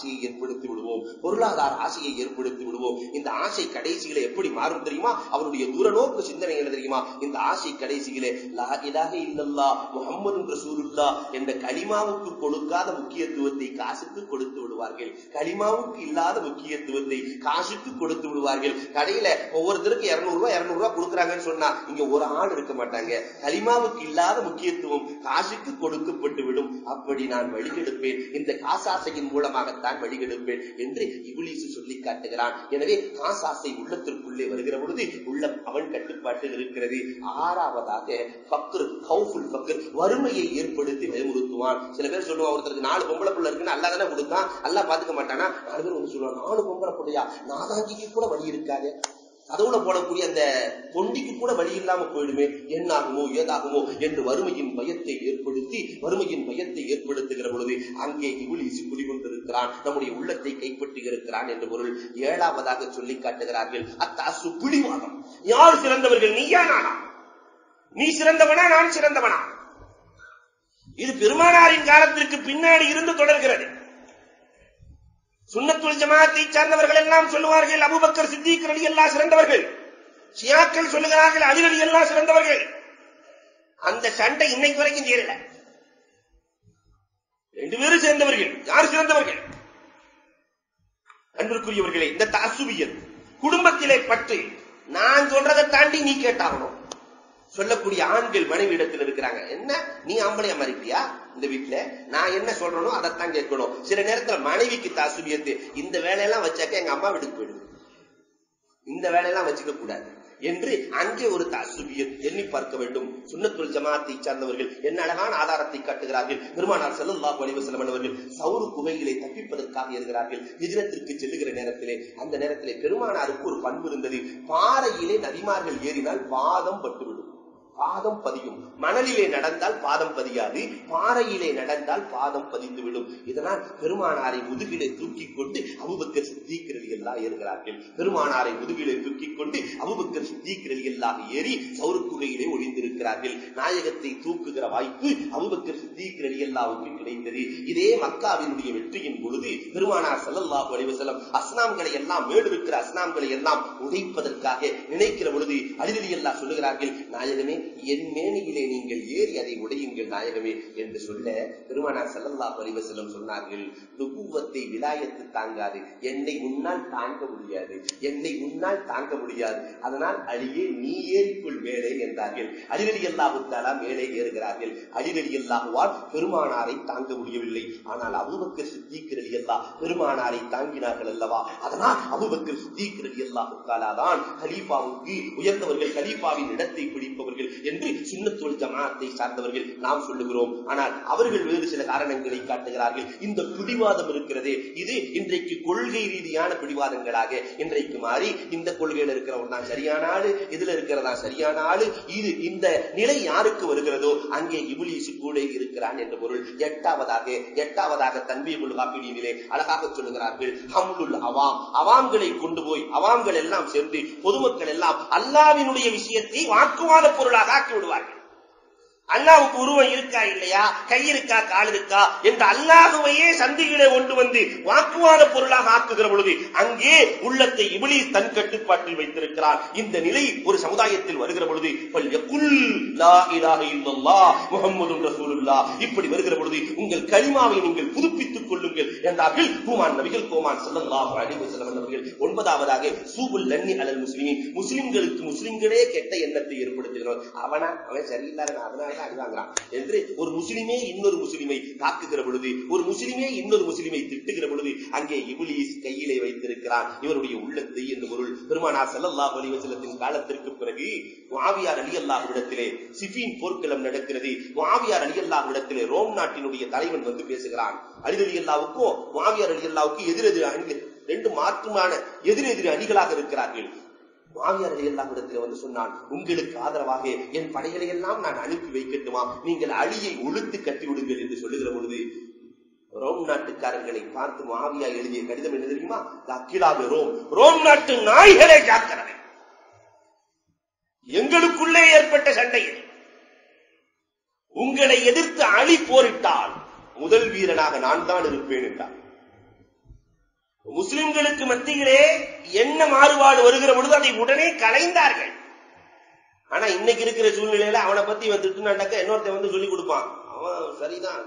ஆசையை ஏற்படுத்தி விடுவோம் பொருளாதார ஆசையை ஏற்படுத்தி விடுவோம் இந்த ஆசை கடைசியில எப்படி மாறும் தெரியுமா அவருடைய தூரநோக்கு சிந்தனை என்ன தெரியுமா இந்த ஆசை கடைசியிலே லா இலாஹ இல்லல்லா முஹம்மது ரசூலுல்லா என்ற கலிமாவுக்கு கொடுக்காத முக்கியத்துவத்தை காசுக்கு கொடுத்து விடுவார்கள் கலிமாவுக்கு இல்லாத முக்கியத்துவத்தை காசுக்கு கொடுத்து விடுவார்கள் கடையில ஒவ்வொருத்தருக்கு இருநூறு ரூபாய் இருநூறு ரூபாய் கொடுக்குறாங்கன்னு சொன்னா இங்க ஒரு ஆள் இருக்க மாட்டாங்க கலிமாவுக்கு இல்லாத முக்கியத்துவம் காசுக்கு கொடுக்கப்பட்டு விடும் அப்படி நான் வழிகெடுப்பேன் இந்த காசாசையின் மூலமாகத்தான் வழிகெடுப்பேன் என்று இபுலீசு சொல்லி காட்டுகிறான் எனவே காசாசை உள்ளத்திற்குள்ளே வருகிற பொழுது உள்ளம் அவன் கட்டுப்பாட்டில் இருக்கிறது ஆறாவதாக பக்ரு கவுஃபுல் பக்ர் வறுமையை ஏற்படுத்தி பயமுறுத்துவான் சில பேர் சொல்லுவான் ஒருத்தருக்கு நாலு பொம்பளை பிள்ளை இருக்குன்னு அல்லா தானே கொடுத்தான் அல்லா பாத்துக்க மாட்டானா நாலு பேர் வந்து சொல்லுவான் நாலு பொம்பளை பிள்ளையா நாதாங்கிக்கு கூட வழி இருக்காது கதவுல போடக்கூடிய அந்த தொண்டிக்கு கூட வழி இல்லாம போயிடுமே என்னாகுமோ ஏதாகுமோ என்று வறுமையின் பயத்தை ஏற்படுத்தி வறுமையின் பயத்தை ஏற்படுத்துகிற பொழுது அங்கே இவுலீசி குடிகொண்டிருக்கிறான் நம்முடைய உள்ளத்தை கைப்பற்றி இருக்கிறான் என்று பொருள் ஏழாவதாக சொல்லி காட்டுகிறார்கள் அத்தாசு பிடிவாதம் யார் சிறந்தவர்கள் நீயா நானா நீ சிறந்தவனா நான் சிறந்தவனா இது பெருமானாரின் காலத்திற்கு பின்னாடி இருந்து தொடர்கிறது சுன்னத்துல் ஜமாத்தை சார்ந்தவர்கள் எல்லாம் சொல்லுவார்கள் அபுபக்கர் சித்திக் அலி எல்லாம் சிறந்தவர்கள் ஷியாக்கள் சொல்லுகிறார்கள் அலி அலி எல்லாம் சிறந்தவர்கள் அந்த சண்டை இன்னைக்கு வரைக்கும் தீரல ரெண்டு பேரும் சேர்ந்தவர்கள் யார் சிறந்தவர்கள் அன்பிற்குரியவர்களே இந்த தாசுவியல் குடும்பத்திலே பட்டு நான் சொல்றதை தாண்டி நீ கேட்டாகணும் சொல்லக்கூடிய ஆண்கள் மனைவி இடத்தில் இருக்கிறாங்க என்ன நீ ஆம்பளையா மறிப்பியா இந்த வீட்டுல நான் என்ன சொல்றேனோ அதைத்தான் கேட்கணும் சில நேரத்துல மனைவிக்கு தாசுபியத்து இந்த வேலையெல்லாம் வச்சாக்க எங்க அம்மா வீட்டுக்கு போயிடுது இந்த வேலையெல்லாம் வச்சுக்க கூடாது என்று அங்கே ஒரு தாசுபியத் எண்ணி பார்க்க வேண்டும் சுன்னத்துல் ஜமாத்தை சார்ந்தவர்கள் என்ன அழகான ஆதாரத்தை காட்டுகிறார்கள் பெருமானார் ஸல்லல்லாஹு அலைஹி வஸல்லம் அவர்கள் சவுரு குகையிலே தப்பிப்பதற்காக இருக்கிறார்கள் ஹிஜ்ரத்திற்கு செல்லுகிற நேரத்திலே அந்த நேரத்திலே பெருமானாருக்கு ஒரு பண்பு இருந்தது பாறையிலே நதிமார்கள் ஏறினால் பாதம் பட்டுவிடும் பாதம் பதியும் மணலிலே நடந்தால் பாதம் பதியாது பாறையிலே நடந்தால் பாதம் பதிந்து விடும் இதனால் பெருமானாரை முதுகிலே தூக்கி கொண்டு அபுபக்கர் சித்திக்கிறது எல்லாம் ஏறுகிறார்கள் பெருமானாரை முதுகிலே தூக்கி கொண்டு அபுபக்கர் சித்திக்கிறது எல்லாம் ஏறி சௌரக்குகையிலே ஒளிந்திருக்கிறார்கள் நாயகத்தை தூக்குகிற வாய்ப்பு அபுபக்கர் சித்திக்கிறது எல்லாவுக்கு கிடைத்தது இதே மக்காவினுடைய வெற்றியின் பொழுது பெருமானார் ஸல்லல்லாஹு அலைஹி வஸல்லம் அஸ்னாம்களை எல்லாம் மேடு இருக்கிற அஸ்னாம்களை எல்லாம் உடைப்பதற்காக நினைக்கிற பொழுது அலிரலி எல்லாம் சொல்லுகிறார்கள் நாயகமே என் மேனியிலே நீங்கள் ஏறி அதை உடையுங்கள் நாயகமே என்று சொல்ல பெருமானார் ஸல்லல்லாஹு அலைஹி வஸல்லம் சொன்னார்கள் நுபுவத்தை விலாயத்து தாங்காது என்னை உன்னால் தாங்க முடியாது என்னை உன்னால் தாங்க முடியாது அதனால் அழியே நீ ஏறிக்குள் மேலே என்றார்கள் அலிரலி அல்லாஹு தாலா மேலே ஏறுகிறார்கள் அலிரலி அல்லாஹுவால் பெருமானாரை தாங்க முடியவில்லை ஆனால் அபூபக்கர் சித்திக் ரலி அல்லாஹ் பெருமானாரை தாங்கினார்கள் அல்லவா அதனால் அபூபக்கர் சித்திக் ரலி அல்லாஹு தாலா தான் கலீஃபாவுக்கு உயர்ந்தவர்கள் கலீஃபாவின் இடத்தை பிடிப்பவர்கள் என்று சுன்னத்துல் ஜமாத்தை சார்ந்தவர்கள் நாம் சொல்லுகிறோம் ஆனால் அவர்கள் வேறு சில காரணங்களை காட்டுகிறார்கள் இந்த பிடிவாதம் இருக்கிறதே இது இன்றைக்கு கொள்கை ரீதியான பிடிவாதங்களாக இன்றைக்கு மாறி இந்த கொள்கையில இருக்கிறவன் தான் சரியான ஆளு இதுல இருக்கிறதா சரியான ஆளு இது இந்த நிலை யாருக்கு வருகிறதோ அங்கே இபுலீசு கூட இருக்கிறான் என்ற பொருள் எட்டாவதாக எட்டாவதாக தன்பியுல் காப்பீடியிலே அழகாக சொல்லுகிறார்கள் ஹம்லுல் அவாம் அவாம்களை கொண்டு போய் அவாம்கள் எல்லாம் சேர்ந்து பொதுமக்கள் எல்லாம் அல்லாவினுடைய விஷயத்தை வாக்குவாத பொருளாக ஆக்கி விடுவார்கள் அல்லாவுக்கு உருவம் இருக்கா இல்லையா கை இருக்கா கால் இருக்கா என்று அல்லாஹுவையே சந்திகளை கொண்டு வந்து வாக்குவாத பொருளாக ஆக்குகிற பொழுது அங்கே உள்ளத்தை இபிலி தன் கட்டுப்பாட்டில் வைத்திருக்கிறார் இந்த நிலை ஒரு சமுதாயத்தில் வருகிற பொழுது "ஃபல்யகுல் லா இலாஹ இல்லல்லாஹ் முஹம்மதுர் ரசூலுல்லாஹ்" இப்படி வருகிற பொழுது உங்கள் கலிமாவை நீங்கள் புதுப்பித்துக் கொள்ளுங்கள் என்றார்கள் பூமான் நபிகள் கோமான் ஸல்லல்லாஹு அலைஹி வஸல்லம் அவர்கள் ஒன்பதாவதாக சூபுல் லன்னி அலல் முஸ்லிமின் முஸ்லிம்களுக்கு முஸ்லிம்களே கெட்ட எண்ணத்தை ஏற்படுத்துகிறோம் அவனா அவன் சரியில்லாத அதனால தான் அடி வாங்குறான் என்று ஒரு முஸ்லிமே இன்னொரு முஸ்லிமை தாக்குகிற பொழுது ஒரு முஸ்லிமே இன்னொரு முஸ்லிமை திட்டுகிற பொழுது அங்கே இபுலீஸ் கையிலே வைத்திருக்கிறான் இவருடைய உள்ளத்தை என்று பொருள் பெருமானார் ஸல்லல்லாஹு அலைஹி வஸல்லத்தின் காலத்திற்கு பிறகு முஆவியார் ரலியல்லாஹு இடத்திலே சிஃபின் போர்க்களம் நடக்கிறது முஆவியார் ரலியல்லாஹு இடத்திலே ரோம் நாட்டினுடைய தலைவன் வந்து பேசுகிறான் அலி ரலியல்லாஹுக்கும் முஆவியார் ரலியல்லாஹுக்கு எதிரெதிர் அணிகள் ரெண்டு மாற்றுமான எதிரெதிர் அணிகளாக இருக்கிறார்கள் மாவியார் இடத்துல வந்து சொன்னான் உங்களுக்கு ஆதரவாக என் படைகளை எல்லாம் நான் அனுப்பி வைக்கட்டுமா நீங்கள் அழியை ஒழுத்து கட்டி விடுங்கள் என்று சொல்லுகிற பொழுது ரோம் நாட்டுக்காரர்களை பார்த்து மாவியா எழுதிய கடிதம் என்ன தெரியுமா அக்கிலாபு ரோம் ரோம் நாட்டு நாய்களே ஜாக்கிரதை எங்களுக்குள்ளே ஏற்பட்ட சண்டையில் உங்களை எதிர்த்து அழி போரிட்டால் முதல் வீரனாக நான் தான் இருப்பேன் என்றார் முஸ்லிம்களுக்கு மத்தியிலே என்ன மாறுபாடு வருகிற பொழுது அதை உடனே கலைந்தார்கள் ஆனா இன்னைக்கு இருக்கிற சூழ்நிலையில அவனை பத்தி இவன் திட்டுனாண்டாக்க இன்னொருத்தன் வந்து சொல்லி கொடுப்பான் அவன் சரிதான்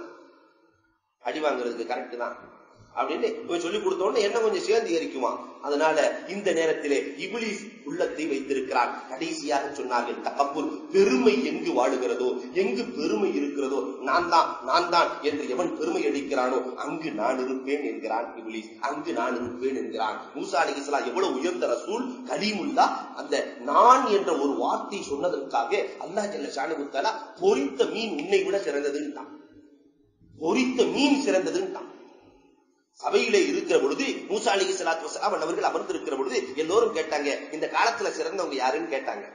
அடி வாங்குறதுக்கு கரெக்ட் தான் அப்படின்னு இவன் சொல்லி கொடுத்தோன்னு என்ன கொஞ்சம் சேர்ந்து எரிக்குமா அதனால இந்த நேரத்திலே இபிலிஸ் உள்ளத்தை வைத்திருக்கிறான் கடைசியாக சொன்னார்கள் தகப்பூர் பெருமை எங்கு வாழுகிறதோ எங்கு பெருமை இருக்கிறதோ நான் தான் நான் தான் என்று எவன் பெருமை அடிக்கிறானோ அங்கு நான் இருப்பேன் என்கிறான் இபிலிஸ் அங்கு நான் இருப்பேன் என்கிறான் மூசா அலி இஸ்லாம் எவ்வளவு உயர்ந்த ரசூல் கலீமுல்லா அந்த நான் என்ற ஒரு வார்த்தை சொன்னதற்காக அல்லாஹ் ஜல்ல ஷானுகுத்தாலா பொரித்த மீன் உன்னை விட சிறந்ததுன்ட்டான் பொரித்த மீன் சிறந்ததுன்ட்டான் சபையிலே இருக்கிற பொழுது மூசா அலி சலாத்து வசலாம் அவர்கள் அமர்ந்திருக்கிற பொழுது எல்லோரும் கேட்டாங்க இந்த காலத்துல சிறந்தவங்க யாருன்னு கேட்டாங்க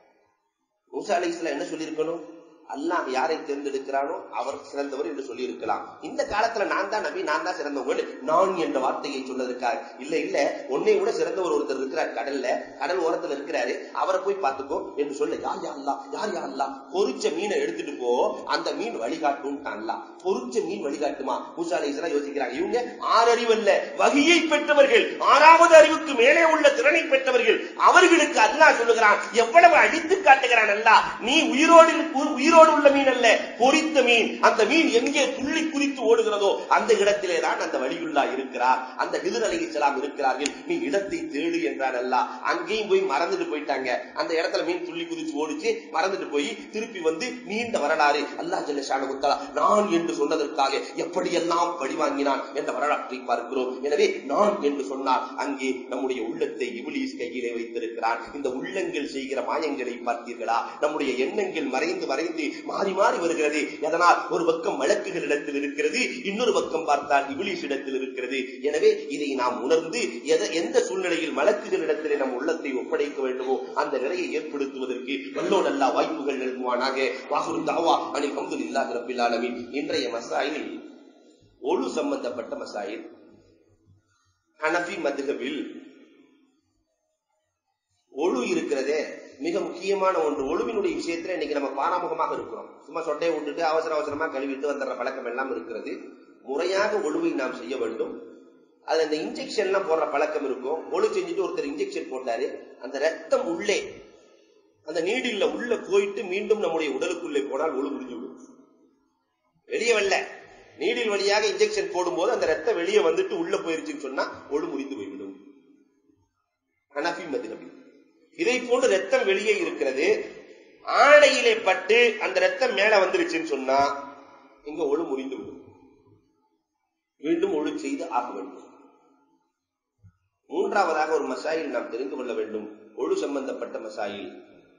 மூசா அலி என்ன சொல்லியிருக்கணும் அல்லாஹ் யாரை தேர்ந்தெடுக்கிறானோ அவர் சிறந்தவர் என்று சொல்லி இருக்கலாம் இந்த காலத்துல நான் தான் நபி நான் தான் சிறந்தவங்க நான் என்ற வார்த்தையை சொன்னதற்காக இல்ல இல்ல உன்னை விட சிறந்தவர் ஒருத்தர் இருக்கிறார் கடல்ல கடல் ஓரத்துல இருக்கிறாரு அவரை போய் பார்த்துக்கோ என்று சொல்ல யார் யா அல்லா யார் யா அல்லா பொரிச்ச மீனை எடுத்துட்டு போ அந்த மீன் வழிகாட்டும் அல்லா பொரிச்ச மீன் வழிகாட்டுமா மூசா அலி யோசிக்கிறாங்க இவங்க ஆறு அறிவு அல்ல வகியை பெற்றவர்கள் ஆறாவது அறிவுக்கு மேலே உள்ள திறனை பெற்றவர்கள் அவர்களுக்கு அல்லாஹ் சொல்லுகிறான் எவ்வளவு அடித்து காட்டுகிறான் அல்லா நீ உயிரோடு உயிரோடு உள்ள மீன் அல்ல பொரித்த மீன் அந்த மீன் எங்கே துள்ளி குறித்து ஓடுகிறதோ அந்த இடத்திலே தான் அந்த வழியுள்ளா இருக்கிறார் அந்த ஹிதர் அலி இஸ்லாம் இருக்கிறார்கள் நீ இடத்தை தேடு என்றார் அல்லா அங்கேயும் போய் மறந்துட்டு போயிட்டாங்க அந்த இடத்துல மீன் துள்ளி குதிச்சு ஓடிச்சு மறந்துட்டு போய் திருப்பி வந்து நீண்ட வரலாறு அல்லாஹ் ஜல்ல ஷானகுத்தலா நான் என்று சொன்னதற்காக எப்படியெல்லாம் பழி வாங்கினான் என்ற வரலாற்றை பார்க்கிறோம் எனவே நான் என்று சொன்னால் அங்கே நம்முடைய உள்ளத்தை இபிலிஸ் கையிலே வைத்திருக்கிறான் இந்த உள்ளங்கள் செய்கிற மாயங்களை பார்த்தீர்களா நம்முடைய எண்ணங்கள் மறைந்து மறைந்து மாறி மாறி வருகிறது அதனால் ஒரு பக்கம் வழக்குகள் இடத்தில் இருக்கிறது இன்னொரு பக்கம் பார்த்தால் இபிலிஸ் இடத்தில் இருக்கிறது எனவே இதை நாம் உணர்ந்து எத- எந்த சூழ்நிலையில் வழக்குகள் இடத்திலே நம் உள்ளத்தை ஒப்படைக்க வேண்டுமோ அந்த நிலையை ஏற்படுத்துவதற்கு வல்லோடல்லா வாய்ப்புகள் நல்குவானாக வாகுரு தாவா அனில் அஹமதுல்லாஹி ரப்பில் ஆலமீன் இன்றைய மசாயில் ஒழு சம்பந்தப்பட்ட மசாயில் ஹனஃபி மதுகபில் ஒழு இருக்கிறதே மிக முக்கியமான ஒன்று ஒழுவினுடைய விஷயத்துல இன்னைக்கு நம்ம பாராமுகமாக இருக்கிறோம் சும்மா சொட்டையை விட்டுட்டு அவசர அவசரமா கழுவிட்டு வந்துடுற பழக்கம் எல்லாம் இருக்கிறது முறையாக ஒழுவை நாம் செய்ய வேண்டும் அது அந்த இன்ஜெக்ஷன் எல்லாம் போடுற பழக்கம் இருக்கும் ஒழு செஞ்சுட்டு ஒருத்தர் இன்ஜெக்ஷன் போட்டாரு அந்த ரத்தம் உள்ளே அந்த நீடில்ல உள்ள போயிட்டு மீண்டும் நம்முடைய உடலுக்குள்ளே போனால் ஒழு முடிஞ்சு விடும் வெளியே வரல நீடில் வழியாக இன்ஜெக்ஷன் போடும்போது அந்த ரத்தம் வெளியே வந்துட்டு உள்ள போயிருச்சுன்னு சொன்னா ஒழு முறிந்து போய்விடும் ஹனஃபி மதுநபி இதை போன்று ரத்தம் வெளியே இருக்கிறது ஆடையிலே பட்டு அந்த ரத்தம் மேல வந்துருச்சுன்னு சொன்னா இங்க ஒழு முறிந்து விடும் மீண்டும் ஒழு செய்து ஆக வேண்டும் மூன்றாவதாக ஒரு மசாயில் நாம் தெரிந்து கொள்ள வேண்டும் ஒழு சம்பந்தப்பட்ட மசாயில்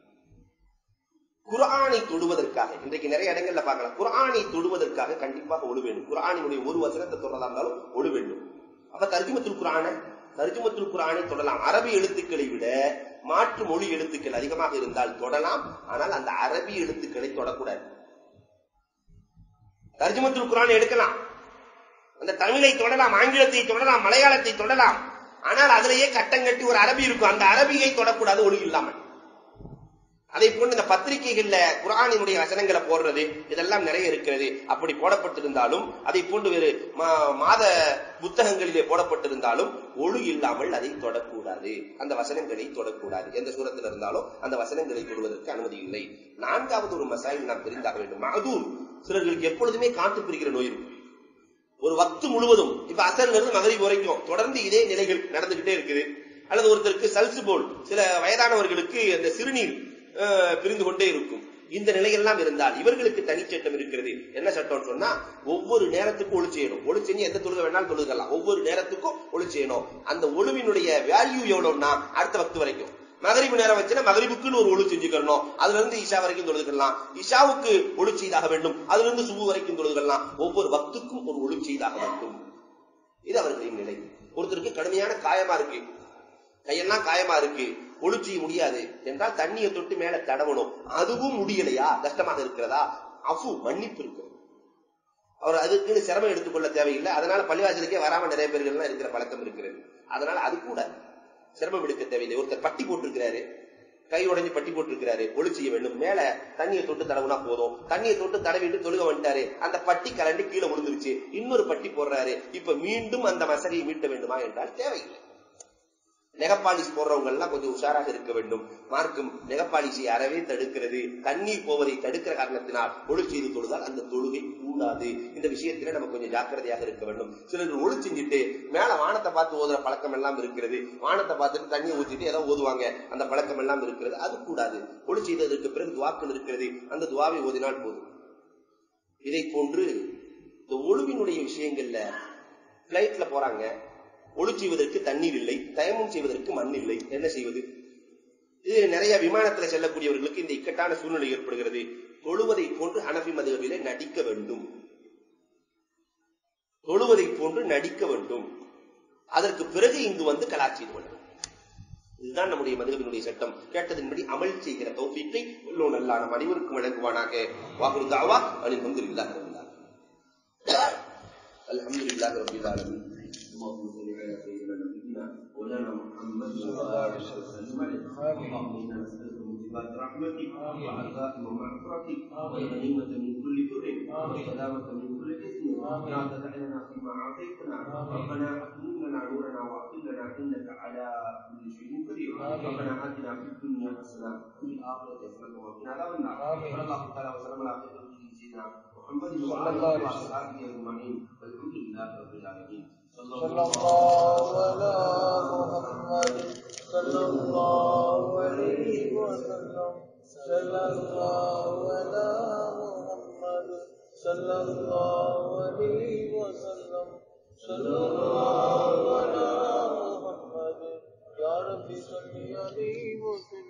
குர்ஆனை தொடுவதற்காக இன்றைக்கு நிறைய இடங்கள்ல பார்க்கலாம் குர்ஆனை தொடுவதற்காக கண்டிப்பாக ஒழு வேண்டும் குர்ஆனினுடைய ஒரு வசனத்தை தொடரதா இருந்தாலும் ஒழு வேண்டும் அப்ப தர்ஜுமத்துல் குர்ஆன தர்ஜுமத்துல் குர்ஆனை தொடலாம் அரபி எழுத்துக்களை விட மாற்று மொழி எழுத்துக்கள் அதிகமாக இருந்தால் தொடலாம் ஆனால் அந்த அரபி எழுத்துக்களை தொடக்கூடாது தர்ஜுமத்துல் குர்ஆனை எடுக்கலாம் அந்த தமிழை தொடலாம் ஆங்கிலத்தை தொடலாம் மலையாளத்தை தொடலாம் ஆனால் அதிலேயே கட்டம் கட்டி ஒரு அரபி இருக்கும் அந்த அரபியை தொடக்கூடாது ஒழுங்கு இல்லாமல் அதை போன்று இந்த பத்திரிகைகள்ல குரானினுடைய வசனங்களை போடுறது இதெல்லாம் நிறைய இருக்கிறது அப்படி போடப்பட்டிருந்தாலும் அதை போன்று வேறு மா- மாத புத்தகங்களிலே போடப்பட்டிருந்தாலும் ஒழு இல்லாமல் அதை தொடக்கூடாது அந்த வசனங்களை தொடக்கூடாது எந்த சூரத்தில் இருந்தாலும் அந்த வசனங்களை தொடுவதற்கு அனுமதி இல்லை நான்காவது ஒரு மசாயில் நாம் தெரிந்தாக வேண்டும் மகதூர் சிலர்களுக்கு எப்பொழுதுமே காட்டு பிரிக்கிற நோய் இருக்கும் ஒரு வக்து முழுவதும் இப்ப அசர்ல இருந்து மகரிப் வரைக்கும் தொடர்ந்து இதே நிலைகள் நடந்துகிட்டே இருக்குது அல்லது ஒருத்தருக்கு சல்சு போல் சில வயதானவர்களுக்கு அந்த சிறுநீர் அஹ், பிரிந்து கொண்டே இருக்கும் இந்த நிலையெல்லாம் இருந்தால் இவர்களுக்கு தனிச்சட்டம் இருக்கிறது என்ன சட்டம்னு சொன்னா ஒவ்வொரு நேரத்துக்கும் ஒளி செய்யணும் ஒளி செஞ்சு எந்த தொழுகை வேணாலும் தொழுகலாம் ஒவ்வொரு நேரத்துக்கும் ஒளி செய்யணும் அந்த ஒழுவினுடைய வேல்யூ எவ்வளவுன்னா அடுத்த வக்து வரைக்கும் மகரிபு நேரம் வச்சுன்னா மகரிபுக்குன்னு ஒரு ஒளி செஞ்சுக்கணும் அதுல இருந்து இஷா வரைக்கும் தொழுதுக்கலாம் இஷாவுக்கு ஒளி செய்தாக வேண்டும் அதுல இருந்து சுபு வரைக்கும் தொழுதுக்கலாம் ஒவ்வொரு வக்துக்கும் ஒரு ஒளி செய்தாக வேண்டும் இது அவர்களின் நிலை ஒருத்தருக்கு கடுமையான காயமா இருக்கு கையெல்லாம் காயமா இருக்கு ஒளி செய்ய முடியாது என்றால் தண்ணியை தொட்டு மேல தடவணும் அதுவும் முடியலையா கஷ்டமாக இருக்கிறதா அஃபு மன்னிப்பு இருக்கிறது அவர் அதுக்குன்னு சிரமம் எடுத்துக்கொள்ள தேவையில்லை அதனால பள்ளிவாசலுக்கே வராம நிறைய பேர்கள்லாம் இருக்கிற பழக்கம் இருக்கிறது அதனால அது கூட சிரமம் எடுக்க தேவையில்லை ஒருத்தர் பட்டி போட்டிருக்கிறாரு கை உடைஞ்சு பட்டி போட்டு இருக்கிறாரு ஒளி செய்ய வேண்டும் மேல தண்ணியை தொட்டு தடவுனா போதும் தண்ணியை தொட்டு தடவிட்டு தொழுக வந்துட்டாரு அந்த பட்டி கலண்டு கீழே விழுந்துருச்சு இன்னொரு பட்டி போடுறாரு இப்ப மீண்டும் அந்த மசகையை மீட்ட வேண்டுமா என்றால் தேவையில்லை நெகப்பாலிஸ் போடுறவங்க எல்லாம் கொஞ்சம் உஷாராக இருக்க வேண்டும் மார்க்கும் நெகப்பாலிஸை அறவே தடுக்கிறது தண்ணீர் போவதை தடுக்கிற காரணத்தினால் ஒளி செய்து தொழுதால் அந்த தொழுகை கூடாது இந்த விஷயத்தில நம்ம கொஞ்சம் ஜாக்கிரதையாக இருக்க வேண்டும் சிலர் ஒளி செஞ்சுட்டு மேல வானத்தை பார்த்து ஓதுற பழக்கம் எல்லாம் இருக்கிறது வானத்தை பார்த்துட்டு தண்ணியை ஊத்திட்டு ஏதோ ஓதுவாங்க அந்த பழக்கம் எல்லாம் இருக்கிறது அது கூடாது ஒளி செய்ததற்கு பிறகு துவாக்கள் இருக்கிறது அந்த துவாவை ஓதினால் போதும் இதை போன்று இந்த ஒழுவினுடைய விஷயங்கள்ல பிளைட்ல போறாங்க ஒளி செய்வதற்கு தண்ணீர் இல்லை தயமும் செய்வதற்கு மண் இல்லை என்ன செய்வது இது நிறைய விமானத்துல செல்லக்கூடியவர்களுக்கு இந்த இக்கட்டான சூழ்நிலை ஏற்படுகிறது தொழுவதை போன்று ஹனபி மதுகபிலே நடிக்க வேண்டும் தொழுவதை போன்று நடிக்க வேண்டும் அதற்கு பிறகு இங்கு வந்து கலாச்சாரம் வேண்டும் இதுதான் நம்முடைய மதுகபினுடைய சட்டம் கேட்டதின்படி அமல் செய்கிற தௌஃபீக்கை உள்ளோ நல்லான அனைவருக்கும் வழங்குவானாக வாக்குறு தாவா அனில் வந்து இல்லாத الحمد لله رب العالمين اللهم صل على سيدنا نبينا مولانا محمد صلى الله عليه وسلم اللهم انا نسالك موجبات رحمتك وعزائم مغفرتك والغنيمة من كل بر والسلامة من كل اثم لا تدع لنا فيما اعطيتنا ربنا اتمم لنا نورنا واغفر لنا انك على كل شيء قدير ربنا اتنا في الدنيا حسنه وفي الاخره حسنه وقنا عذاب النار صلى الله تعالى وسلم على سيدنا محمد وعلى اله واصحابه اجمعين والحمد لله رب العالمين صلى الله على محمد صلى الله عليه وسلم صلى الله على محمد صلى الله عليه وسلم صلى الله على محمد يا رب صل عليه وسلم